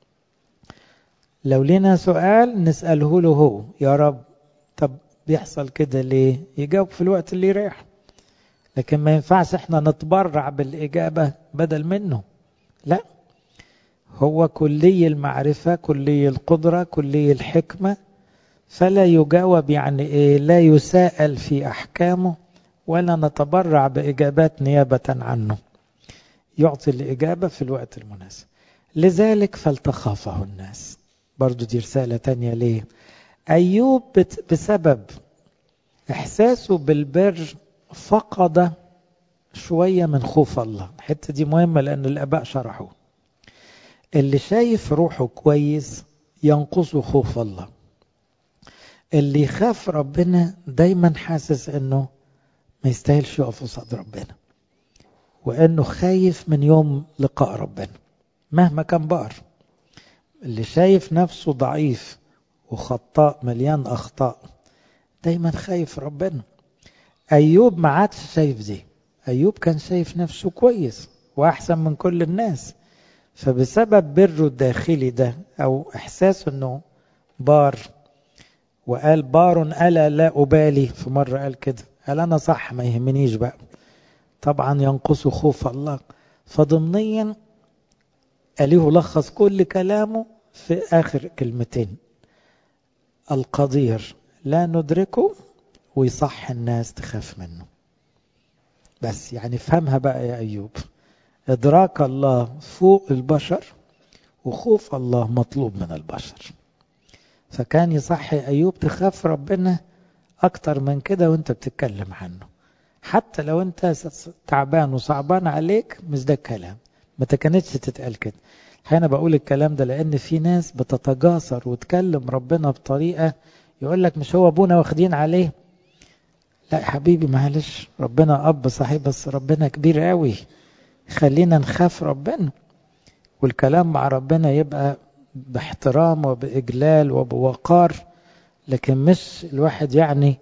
لو لنا سؤال نسأله له هو يا رب طب بيحصل كده ليه يجاوب في الوقت اللي يريح لكن ما ينفعش احنا نتبرع بالإجابة بدل منه لا هو كلي المعرفة كلي القدرة كلي الحكمة فلا يجاوب يعني إيه لا يساءل في أحكامه ولا نتبرع بإجابات نيابة عنه يعطي الإجابة في الوقت المناسب لذلك فلتخافه الناس برضو دي رسالة تانية ليه أيوب بسبب إحساسه بالبر فقد شوية من خوف الله الحتة دي مهمة لأن الآباء شرحوا اللي شايف روحه كويس ينقصه خوف الله اللي يخاف ربنا دايما حاسس انه ما يستاهلش يقف قصاد ربنا وانه خايف من يوم لقاء ربنا مهما كان بار اللي شايف نفسه ضعيف وخطاء مليان اخطاء دايما خايف ربنا ايوب ما عادش شايف دي ايوب كان شايف نفسه كويس واحسن من كل الناس فبسبب بره الداخلي ده او احساسه انه بار وقال بار ألا لا أبالي في مرة قال كده قال أنا صح ما يهمنيش بقى طبعا ينقص خوف الله فضمنيا أليه لخص كل كلامه في آخر كلمتين القدير لا ندركه ويصح الناس تخاف منه بس يعني فهمها بقى يا أيوب إدراك الله فوق البشر وخوف الله مطلوب من البشر فكان يصح أيوب تخاف ربنا أكتر من كده وانت بتتكلم عنه حتى لو انت تعبان وصعبان عليك مش ده الكلام ما كانتش تتقال كده انا بقول الكلام ده لان في ناس بتتجاسر وتكلم ربنا بطريقه يقول لك مش هو ابونا واخدين عليه لا يا حبيبي معلش ربنا اب صحيح بس ربنا كبير قوي خلينا نخاف ربنا والكلام مع ربنا يبقى باحترام وبإجلال وبوقار لكن مش الواحد يعني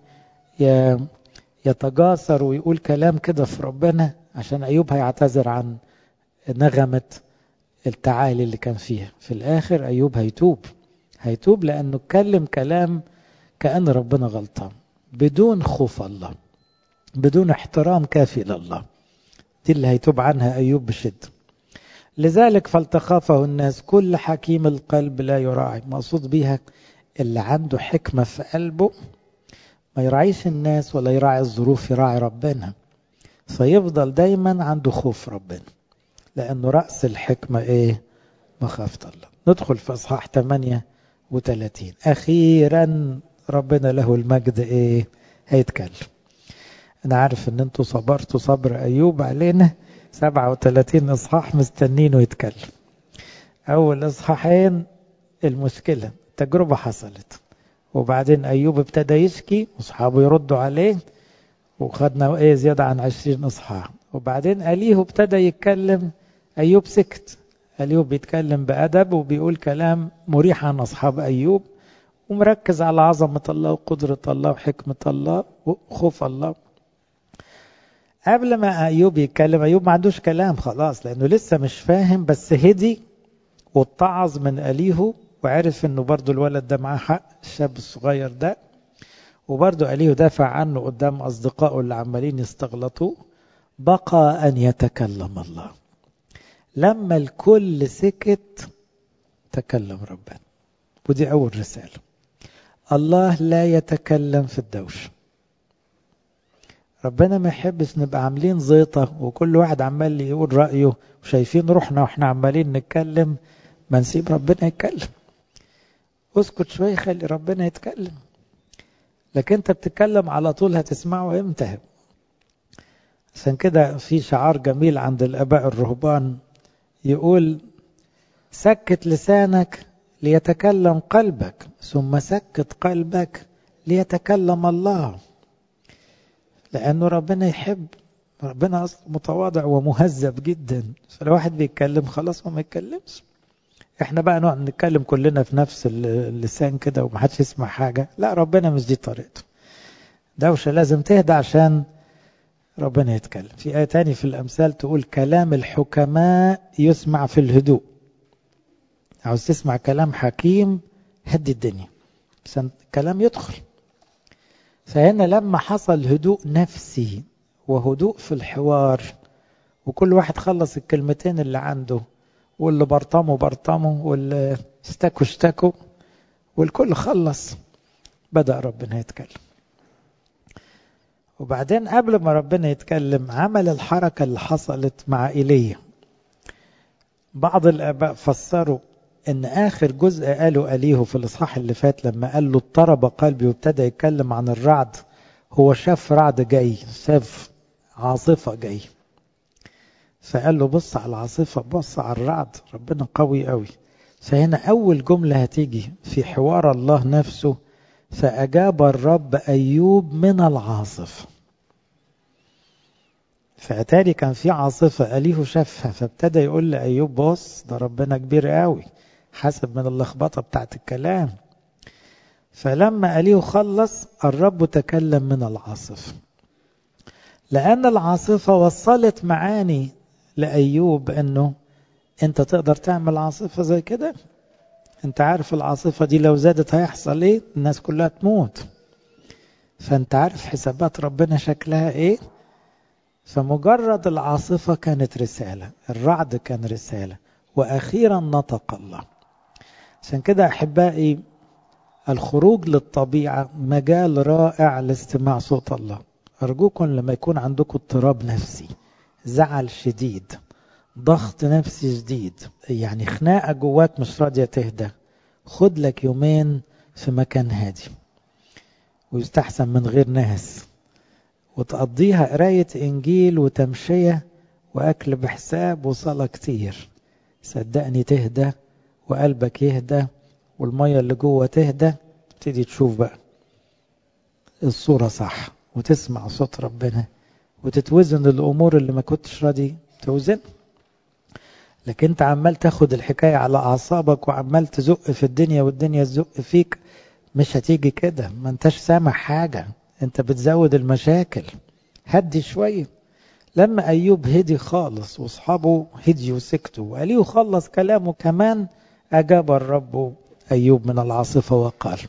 يتجاسر ويقول كلام كده في ربنا عشان أيوب هيعتذر عن نغمة التعالي اللي كان فيها في الآخر أيوب هيتوب هيتوب لأنه اتكلم كلام كأن ربنا غلطان بدون خوف الله بدون احترام كافي لله دي اللي هيتوب عنها أيوب بشدة لذلك فلتخافه الناس كل حكيم القلب لا يراعي مقصود بيها اللي عنده حكمة في قلبه ما يراعيش الناس ولا يراعي الظروف يراعي ربنا فيفضل دايما عنده خوف ربنا لأنه رأس الحكمة إيه مخافة الله ندخل في أصحاح 38 أخيرا ربنا له المجد إيه هيتكلم أنا عارف إن أنتوا صبرتوا صبر أيوب علينا 37 إصحاح مستنينه يتكلم أول إصحاحين المشكلة تجربة حصلت وبعدين أيوب ابتدى يشكي وأصحابه يردوا عليه وخدنا إيه زيادة عن 20 إصحاح وبعدين أليه ابتدى يتكلم أيوب سكت أيوب بيتكلم بأدب وبيقول كلام مريح عن أصحاب أيوب ومركز على عظمة الله وقدرة الله وحكمة الله وخوف الله قبل ما أيوب يتكلم أيوب ما عندوش كلام خلاص لأنه لسه مش فاهم بس هدي واتعظ من أليهو وعرف أنه برضو الولد ده معاه حق الشاب الصغير ده وبرضو أليهو دافع عنه قدام أصدقائه اللي عمالين يستغلطوه بقى أن يتكلم الله لما الكل سكت تكلم ربنا ودي أول رسالة الله لا يتكلم في الدوشة ربنا ما يحبش نبقى عاملين زيطة وكل واحد عمال يقول رأيه وشايفين روحنا واحنا عمالين نتكلم ما نسيب ربنا يتكلم اسكت شوية خلي ربنا يتكلم لكن انت بتتكلم على طول هتسمعه امتى عشان كده في شعار جميل عند الاباء الرهبان يقول سكت لسانك ليتكلم قلبك ثم سكت قلبك ليتكلم الله لأنه ربنا يحب ربنا أصلا متواضع ومهذب جدا فلو واحد بيتكلم خلاص ما يتكلمش احنا بقى نقعد نتكلم كلنا في نفس اللسان كده ومحدش يسمع حاجة لا ربنا مش دي طريقته دوشة لازم تهدى عشان ربنا يتكلم في آية تاني في الأمثال تقول كلام الحكماء يسمع في الهدوء عاوز تسمع كلام حكيم هدي الدنيا عشان الكلام يدخل فهنا لما حصل هدوء نفسي وهدوء في الحوار وكل واحد خلص الكلمتين اللي عنده واللي برطموا برطموا واللي اشتكوا اشتكوا والكل خلص بدأ ربنا يتكلم وبعدين قبل ما ربنا يتكلم عمل الحركة اللي حصلت مع إيليا بعض الآباء فسروا ان اخر جزء قاله اليه في الاصحاح اللي فات لما قال له اضطرب قلبي وابتدى يتكلم عن الرعد هو شاف رعد جاي شاف عاصفة جاي فقال له بص على العاصفة بص على الرعد ربنا قوي قوي فهنا أول جملة هتيجي في حوار الله نفسه فأجاب الرب أيوب من العاصفة فأتاري كان في عاصفة أليه شافها فابتدى يقول لأيوب بص ده ربنا كبير قوي حسب من اللخبطة بتاعت الكلام فلما أليه خلص الرب تكلم من العاصفة لأن العاصفة وصلت معاني لأيوب أنه أنت تقدر تعمل عاصفة زي كده أنت عارف العاصفة دي لو زادت هيحصل إيه الناس كلها تموت فأنت عارف حسابات ربنا شكلها إيه فمجرد العاصفة كانت رسالة الرعد كان رسالة وأخيرا نطق الله عشان كده أحبائي الخروج للطبيعة مجال رائع لاستماع صوت الله أرجوكم لما يكون عندكم اضطراب نفسي زعل شديد ضغط نفسي شديد يعني خناقة جواك مش راضية تهدى خد لك يومين في مكان هادي ويستحسن من غير ناس وتقضيها قراية إنجيل وتمشية وأكل بحساب وصلاة كتير صدقني تهدى وقلبك يهدى والمية اللي جوه تهدى تبتدي تشوف بقى الصورة صح وتسمع صوت ربنا وتتوزن الأمور اللي ما كنتش راضي توزن لكن انت عمال تاخد الحكاية على أعصابك وعمال تزق في الدنيا والدنيا تزق فيك مش هتيجي كده ما انتش سامع حاجة انت بتزود المشاكل هدي شوية لما أيوب هدي خالص واصحابه هدي وسكتوا وأليه خلص كلامه كمان أجاب الرب أيوب من العاصفة وقال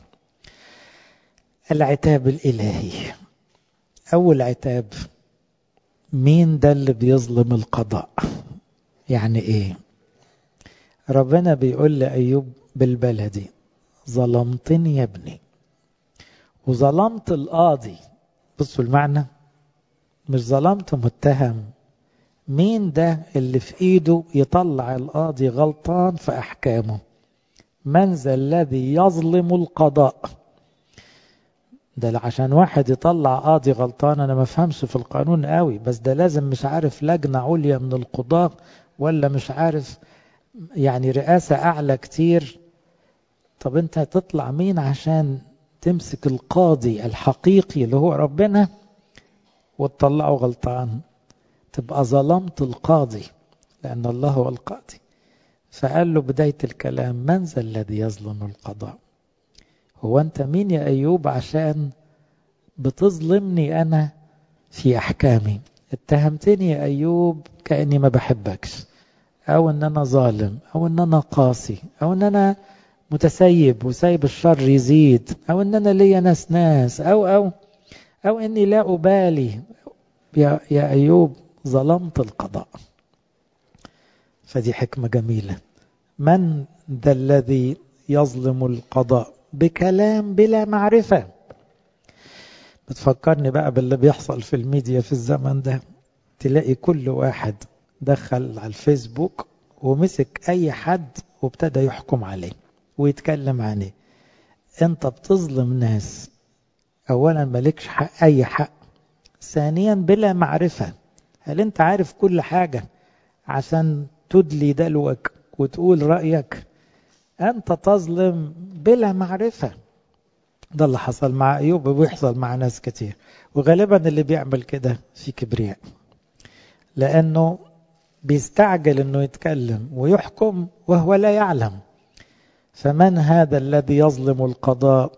العتاب الإلهي أول عتاب مين ده اللي بيظلم القضاء يعني إيه ربنا بيقول لأيوب بالبلدي ظلمتني يا ابني وظلمت القاضي بصوا المعنى مش ظلمت متهم مين ده اللي في ايده يطلع القاضي غلطان في احكامه من ذا الذي يظلم القضاء ده عشان واحد يطلع قاضي غلطان انا ما فهمش في القانون قوي بس ده لازم مش عارف لجنة عليا من القضاء ولا مش عارف يعني رئاسة اعلى كتير طب انت هتطلع مين عشان تمسك القاضي الحقيقي اللي هو ربنا وتطلعه غلطان تبقى ظلمت القاضي لأن الله هو القاضي فقال له بداية الكلام من ذا الذي يظلم القضاء هو أنت مين يا أيوب عشان بتظلمني أنا في أحكامي اتهمتني يا أيوب كأني ما بحبكش أو أن أنا ظالم أو أن أنا قاسي أو أن أنا متسيب وسايب الشر يزيد أو أن أنا ليا ناس ناس أو أو أو أني لا أبالي يا, يا أيوب ظلمت القضاء فدي حكمة جميلة من ذا الذي يظلم القضاء بكلام بلا معرفة بتفكرني بقى باللي بيحصل في الميديا في الزمن ده تلاقي كل واحد دخل على الفيسبوك ومسك أي حد وابتدى يحكم عليه ويتكلم عليه انت بتظلم ناس اولا مالكش حق اي حق ثانيا بلا معرفة هل انت عارف كل حاجة عشان تدلي دلوك وتقول رأيك انت تظلم بلا معرفة ده اللي حصل مع ايوب وبيحصل مع ناس كتير وغالبا اللي بيعمل كده في كبرياء لانه بيستعجل انه يتكلم ويحكم وهو لا يعلم فمن هذا الذي يظلم القضاء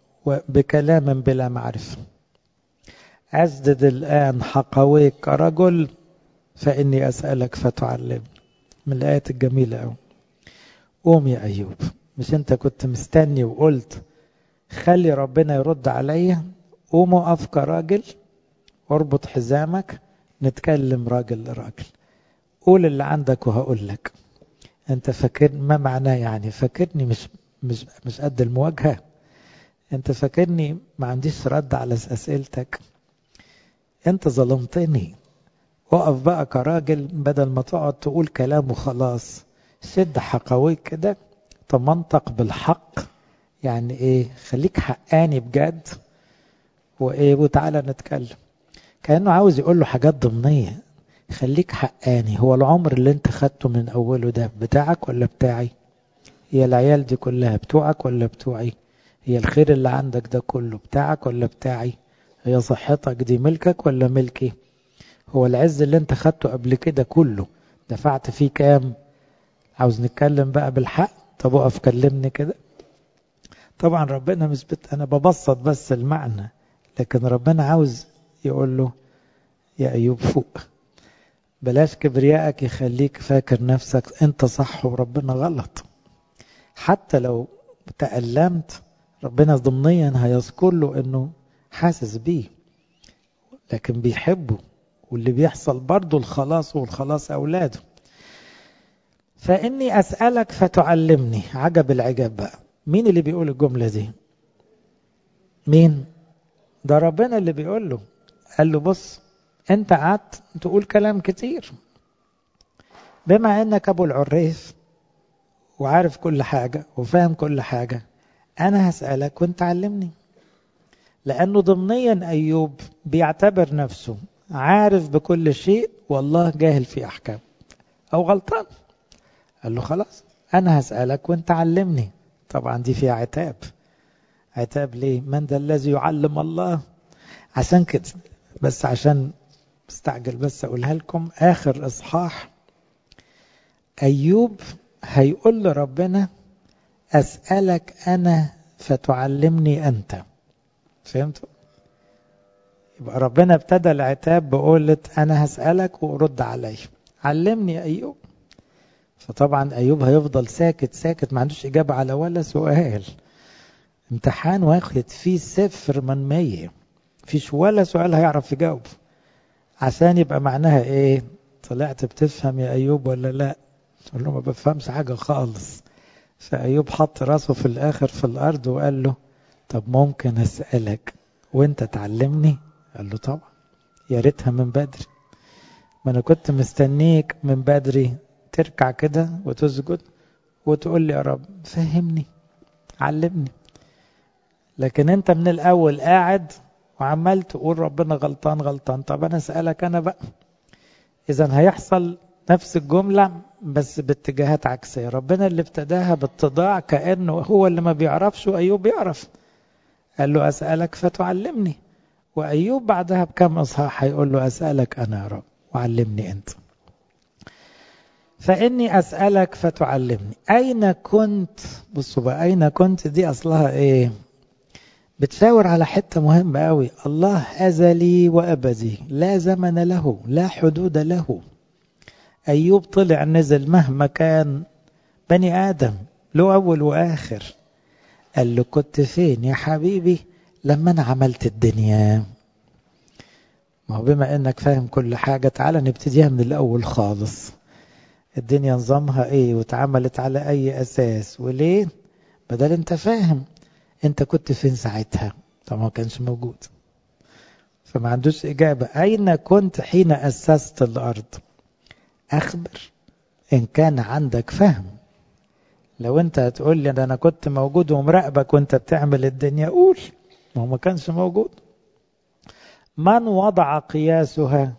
بكلام بلا معرفة أسدد الآن حقويك كرجل فإني أسألك فتعلم من الآيات الجميلة أوي قوم يا أيوب مش أنت كنت مستني وقلت خلي ربنا يرد عليا قوم اقف كراجل اربط حزامك نتكلم راجل لراجل قول اللي عندك وهقول لك انت فاكر ما معناه يعني فاكرني مش مش مش قد المواجهه انت فاكرني ما عنديش رد على اسئلتك انت ظلمتني وقف بقى كراجل بدل ما تقعد تقول كلام وخلاص شد حقويك كده تمنطق بالحق يعني ايه خليك حقاني بجد وايه وتعالى نتكلم كانه عاوز يقول له حاجات ضمنيه خليك حقاني هو العمر اللي انت خدته من اوله ده بتاعك ولا بتاعي هي العيال دي كلها بتوعك ولا بتوعي هي الخير اللي عندك ده كله بتاعك ولا بتاعي هي صحتك دي ملكك ولا ملكي هو العز اللي انت خدته قبل كده كله دفعت فيه كام عاوز نتكلم بقى بالحق طب اقف كلمني كده طبعا ربنا مش بت... انا ببسط بس المعنى لكن ربنا عاوز يقول له يا ايوب فوق بلاش كبريائك يخليك فاكر نفسك انت صح وربنا غلط حتى لو تألمت ربنا ضمنيا هيذكر له انه حاسس بيه لكن بيحبه واللي بيحصل برضه الخلاص والخلاص اولاده فاني اسالك فتعلمني عجب العجاب بقى مين اللي بيقول الجمله دي مين ده ربنا اللي بيقول له قال له بص انت قعدت تقول كلام كتير بما انك ابو العريف وعارف كل حاجة وفاهم كل حاجة انا هسألك وانت علمني لانه ضمنيا ايوب بيعتبر نفسه عارف بكل شيء والله جاهل في احكام او غلطان قال له خلاص انا هسألك وانت علمني طبعا دي فيها عتاب عتاب ليه من ذا الذي يعلم الله عشان كده بس عشان استعجل بس اقولها لكم اخر اصحاح ايوب هيقول لربنا اسالك انا فتعلمني انت فهمتوا يبقى ربنا ابتدى العتاب بقولة انا هسالك ورد علي علمني يا ايوب فطبعا ايوب هيفضل ساكت ساكت ما عندوش اجابه على ولا سؤال امتحان واخد فيه صفر من مية فيش ولا سؤال هيعرف يجاوب عشان يبقى معناها ايه طلعت بتفهم يا ايوب ولا لا تقول له ما بفهمش حاجه خالص فايوب حط راسه في الاخر في الارض وقال له طب ممكن اسالك وانت تعلمني قال له طبعا يا ريتها من بدري ما انا كنت مستنيك من بدري تركع كده وتسجد وتقول لي يا رب فهمني علمني لكن انت من الاول قاعد وعمال تقول ربنا غلطان غلطان طب انا اسالك انا بقى اذا هيحصل نفس الجمله بس باتجاهات عكسيه ربنا اللي ابتداها باتضاع كانه هو اللي ما بيعرفش وايوب يعرف قال له اسالك فتعلمني وايوب بعدها بكم اصحاح هيقول له اسالك انا يا رب وعلمني انت فإني أسألك فتعلمني أين كنت بصوا بقى أين كنت دي أصلها إيه بتشاور على حتة مهمة أوي الله أزلي وأبدي لا زمن له لا حدود له أيوب طلع نزل مهما كان بني آدم له أول وآخر قال له كنت فين يا حبيبي لما أنا عملت الدنيا ما هو بما أنك فاهم كل حاجة تعالى نبتديها من الأول خالص الدنيا نظامها ايه واتعملت على اي اساس وليه بدل انت فاهم انت كنت فين ساعتها طب ما كانش موجود فما عندوش اجابة اين كنت حين اسست الارض اخبر ان كان عندك فهم لو انت هتقول لي انا كنت موجود ومراقبك وانت بتعمل الدنيا قول ما هو ما كانش موجود من وضع قياسها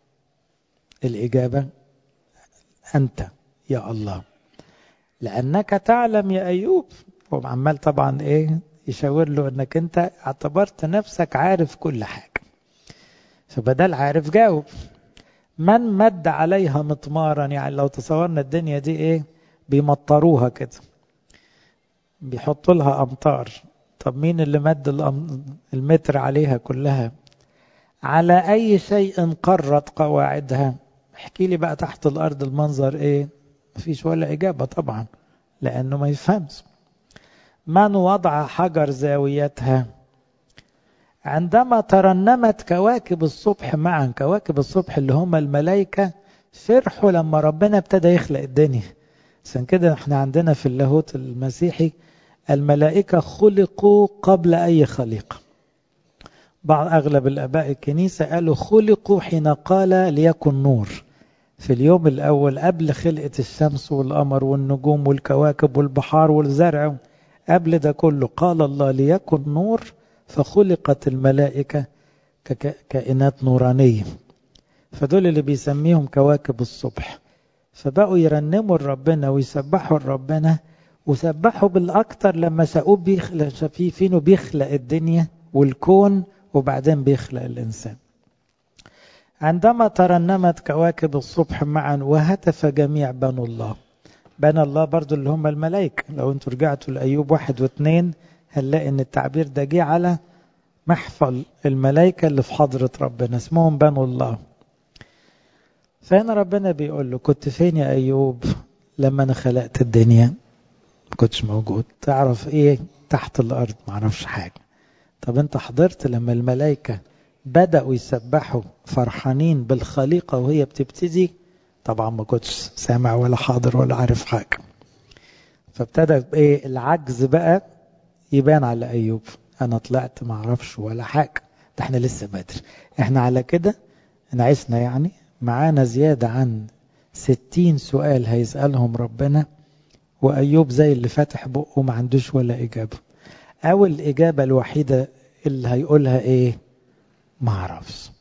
الاجابه أنت يا الله لأنك تعلم يا أيوب وعمال طبعا إيه يشاور له أنك أنت اعتبرت نفسك عارف كل حاجة فبدل عارف جاوب من مد عليها مطمارا يعني لو تصورنا الدنيا دي إيه بيمطروها كده بيحطوا لها أمطار طب مين اللي مد المتر عليها كلها على أي شيء قرت قواعدها احكي لي بقى تحت الأرض المنظر إيه مفيش ولا إجابة طبعا لأنه ما يفهمش من وضع حجر زاويتها عندما ترنمت كواكب الصبح معا كواكب الصبح اللي هم الملائكة فرحوا لما ربنا ابتدى يخلق الدنيا عشان كده احنا عندنا في اللاهوت المسيحي الملائكة خلقوا قبل أي خليقة بعض أغلب الآباء الكنيسة قالوا خلقوا حين قال ليكن نور في اليوم الأول قبل خلقة الشمس والقمر والنجوم والكواكب والبحار والزرع قبل ده كله قال الله ليكن نور فخلقت الملائكة ككائنات نورانية فدول اللي بيسميهم كواكب الصبح فبقوا يرنموا لربنا ويسبحوا لربنا وسبحوا بالأكتر لما شاقوه بيخلق شايفينه بيخلق الدنيا والكون وبعدين بيخلق الإنسان عندما ترنمت كواكب الصبح معا وهتف جميع بنو الله بنى الله برضو اللي هم الملائكة لو انتوا رجعتوا لأيوب واحد واثنين هنلاقي ان التعبير ده جه على محفل الملائكة اللي في حضرة ربنا اسمهم بنو الله فهنا ربنا بيقول له كنت فين يا أيوب لما أنا خلقت الدنيا ما كنتش موجود تعرف ايه تحت الأرض ما اعرفش حاجة طب انت حضرت لما الملائكة بدأوا يسبحوا فرحانين بالخليقة وهي بتبتدي طبعا ما كنتش سامع ولا حاضر ولا عارف حاجة فابتدى ايه العجز بقى يبان على أيوب أنا طلعت ما اعرفش ولا حاجة ده احنا لسه بدري احنا على كده نعيشنا يعني معانا زيادة عن ستين سؤال هيسألهم ربنا وأيوب زي اللي فاتح بقه ما عندوش ولا إجابة أو الإجابة الوحيدة اللي هيقولها إيه ما اعرفش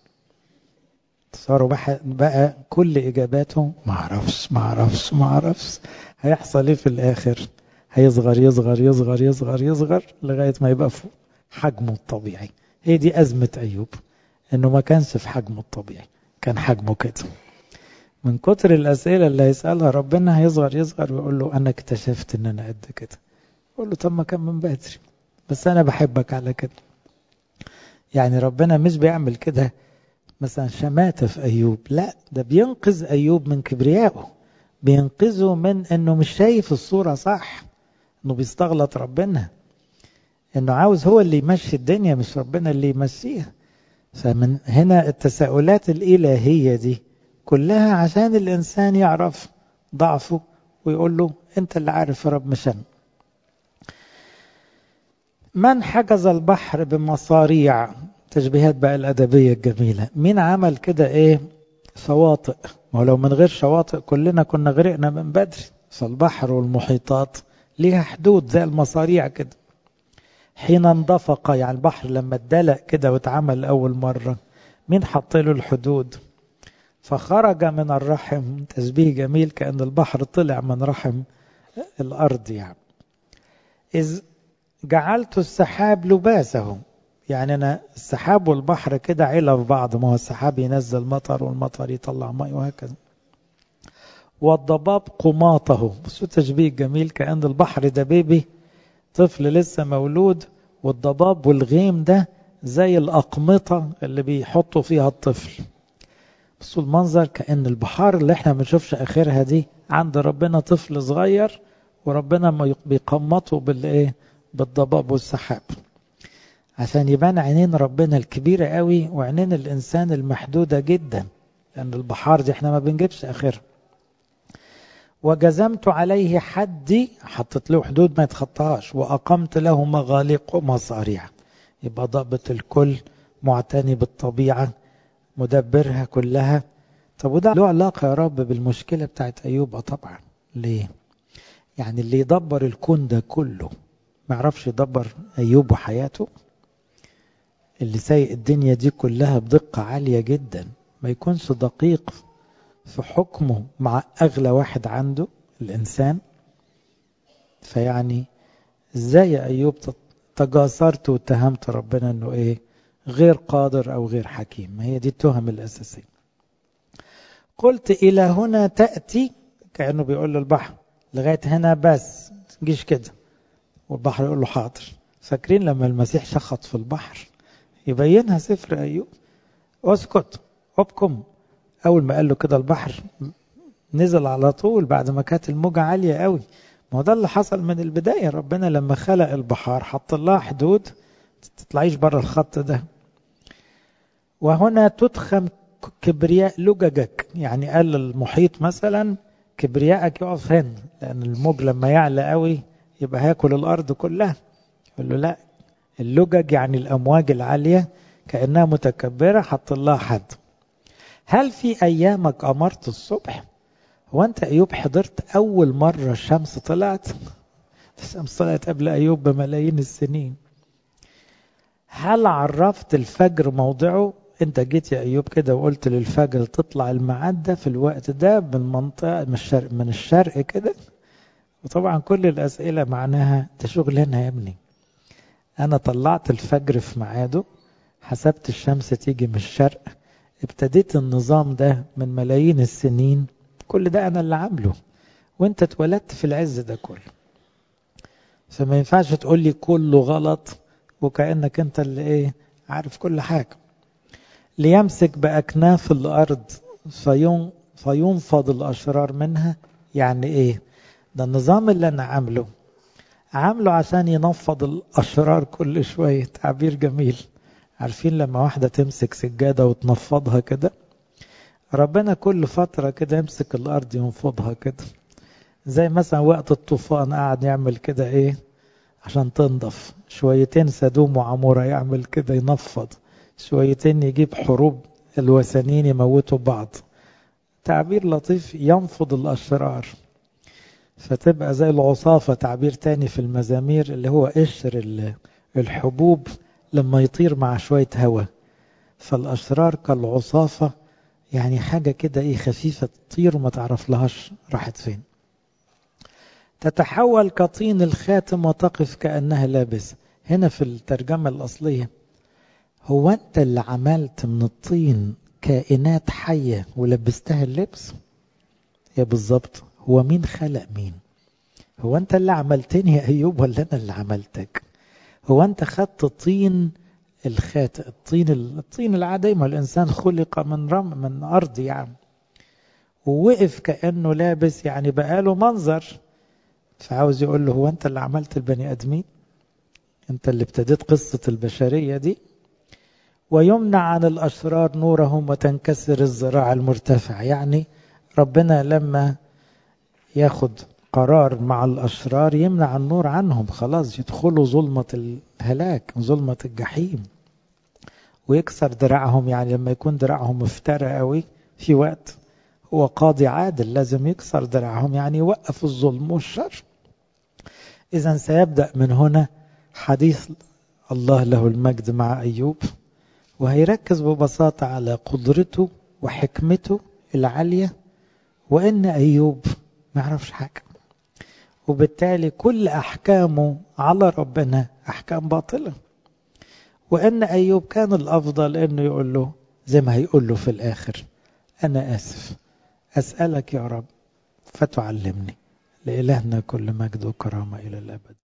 صاروا بقى كل إجاباته ما اعرفش ما اعرفش ما اعرفش هيحصل إيه في الآخر هيصغر يصغر يصغر يصغر يصغر لغاية ما يبقى في حجمه الطبيعي هي دي أزمة أيوب إنه ما كانش في حجمه الطبيعي كان حجمه كده من كتر الأسئلة اللي هيسألها ربنا هيصغر يصغر ويقول له أنا اكتشفت إن أنا قد كده يقول له طب ما كان من بدري بس أنا بحبك على كده يعني ربنا مش بيعمل كده مثلا شماتة في أيوب لا ده بينقذ أيوب من كبريائه بينقذه من أنه مش شايف الصورة صح أنه بيستغلط ربنا أنه عاوز هو اللي يمشي الدنيا مش ربنا اللي يمشيها فمن هنا التساؤلات الإلهية دي كلها عشان الإنسان يعرف ضعفه ويقول له أنت اللي عارف يا رب مش أنا من حجز البحر بمصاريع تشبيهات بقى الأدبية الجميلة مين عمل كده إيه شواطئ ما لو من غير شواطئ كلنا كنا غرقنا من بدري فالبحر والمحيطات ليها حدود زي المصاريع كده حين اندفق يعني البحر لما اتدلق كده واتعمل أول مرة مين حط له الحدود فخرج من الرحم تشبيه جميل كأن البحر طلع من رحم الأرض يعني إذ جعلت السحاب لباسه يعني أنا السحاب والبحر كده عيلة في بعض ما هو السحاب ينزل مطر والمطر يطلع ماء وهكذا والضباب قماطه بصوا تشبيه جميل كأن البحر ده بيبي طفل لسه مولود والضباب والغيم ده زي الأقمطة اللي بيحطوا فيها الطفل بصوا المنظر كأن البحار اللي احنا ما بنشوفش آخرها دي عند ربنا طفل صغير وربنا بيقمطه بالايه بالضباب والسحاب عشان يبان عينين ربنا الكبيرة قوي وعينين الإنسان المحدودة جدا لأن البحار دي احنا ما بنجيبش آخرها وجزمت عليه حدي حطت له حدود ما يتخطاهاش وأقمت له مغاليق ومصاريع يبقى ضابط الكل معتني بالطبيعة مدبرها كلها طب وده له علاقة يا رب بالمشكلة بتاعت أيوب طبعا ليه يعني اللي يدبر الكون ده كله ما يعرفش يدبر أيوب وحياته اللي سايق الدنيا دي كلها بدقة عالية جدا ما يكونش دقيق في حكمه مع أغلى واحد عنده الإنسان فيعني ازاي يا أيوب تجاسرت واتهمت ربنا أنه إيه غير قادر أو غير حكيم ما هي دي التهم الأساسية قلت إلى هنا تأتي كأنه بيقول للبحر لغاية هنا بس تجيش كده والبحر يقول له حاضر فاكرين لما المسيح شخط في البحر يبينها سفر أيوب اسكت ابكم أول ما قال له كده البحر نزل على طول بعد ما كانت الموجة عالية قوي ما هو ده اللي حصل من البداية ربنا لما خلق البحار حط لها حدود تطلعيش بره الخط ده وهنا تدخم كبرياء لججك يعني قال المحيط مثلا كبريائك يقف هنا لأن الموج لما يعلى قوي يبقى هياكل الأرض كلها يقول له لا اللجج يعني الأمواج العالية كأنها متكبرة حط لها حد هل في أيامك أمرت الصبح هو أنت أيوب حضرت أول مرة الشمس طلعت الشمس طلعت قبل أيوب بملايين السنين هل عرفت الفجر موضعه انت جيت يا ايوب كده وقلت للفجر تطلع الميعاد ده في الوقت ده من منطقه من الشرق من الشرق كده وطبعا كل الاسئله معناها ده شغلنا يا ابني انا طلعت الفجر في ميعاده حسبت الشمس تيجي من الشرق ابتديت النظام ده من ملايين السنين كل ده انا اللي عامله وانت اتولدت في العز ده كله فما ينفعش تقول لي كله غلط وكانك انت اللي ايه عارف كل حاجه ليمسك بأكناف الأرض فين فينفض الأشرار منها يعني إيه ده النظام اللي أنا عامله عامله عشان ينفض الأشرار كل شوية تعبير جميل عارفين لما واحدة تمسك سجادة وتنفضها كده ربنا كل فترة كده يمسك الأرض ينفضها كده زي مثلا وقت الطوفان قاعد يعمل كده إيه عشان تنضف شويتين سدوم وعمورة يعمل كده ينفض شويتين يجيب حروب الوثنيين يموتوا بعض تعبير لطيف ينفض الأشرار فتبقى زي العصافة تعبير تاني في المزامير اللي هو قشر الحبوب لما يطير مع شوية هواء فالأشرار كالعصافة يعني حاجة كده ايه خفيفة تطير وما تعرف لهاش راحت فين تتحول كطين الخاتم وتقف كأنها لابسة هنا في الترجمة الأصلية هو أنت اللي عملت من الطين كائنات حية ولبستها اللبس يا بالظبط هو مين خلق مين هو أنت اللي عملتني يا أيوب ولا أنا اللي عملتك هو أنت خدت طين الخاتم الطين الطين العادي ما الإنسان خلق من رم من أرض يعني ووقف كأنه لابس يعني بقاله منظر فعاوز يقول له هو أنت اللي عملت البني آدمين أنت اللي ابتديت قصة البشرية دي ويمنع عن الأشرار نورهم وتنكسر الزراعة المرتفع يعني ربنا لما ياخد قرار مع الأشرار يمنع النور عنهم خلاص يدخلوا ظلمة الهلاك ظلمة الجحيم ويكسر دراعهم يعني لما يكون دراعهم مفترى قوي في وقت هو قاضي عادل لازم يكسر دراعهم يعني يوقف الظلم والشر إذا سيبدأ من هنا حديث الله له المجد مع أيوب وهيركز ببساطة على قدرته وحكمته العالية وإن أيوب ما يعرفش حاجة وبالتالي كل أحكامه على ربنا أحكام باطلة وإن أيوب كان الأفضل إنه يقول له زي ما هيقول له في الآخر أنا آسف أسألك يا رب فتعلمني لإلهنا كل مجد وكرامة إلى الأبد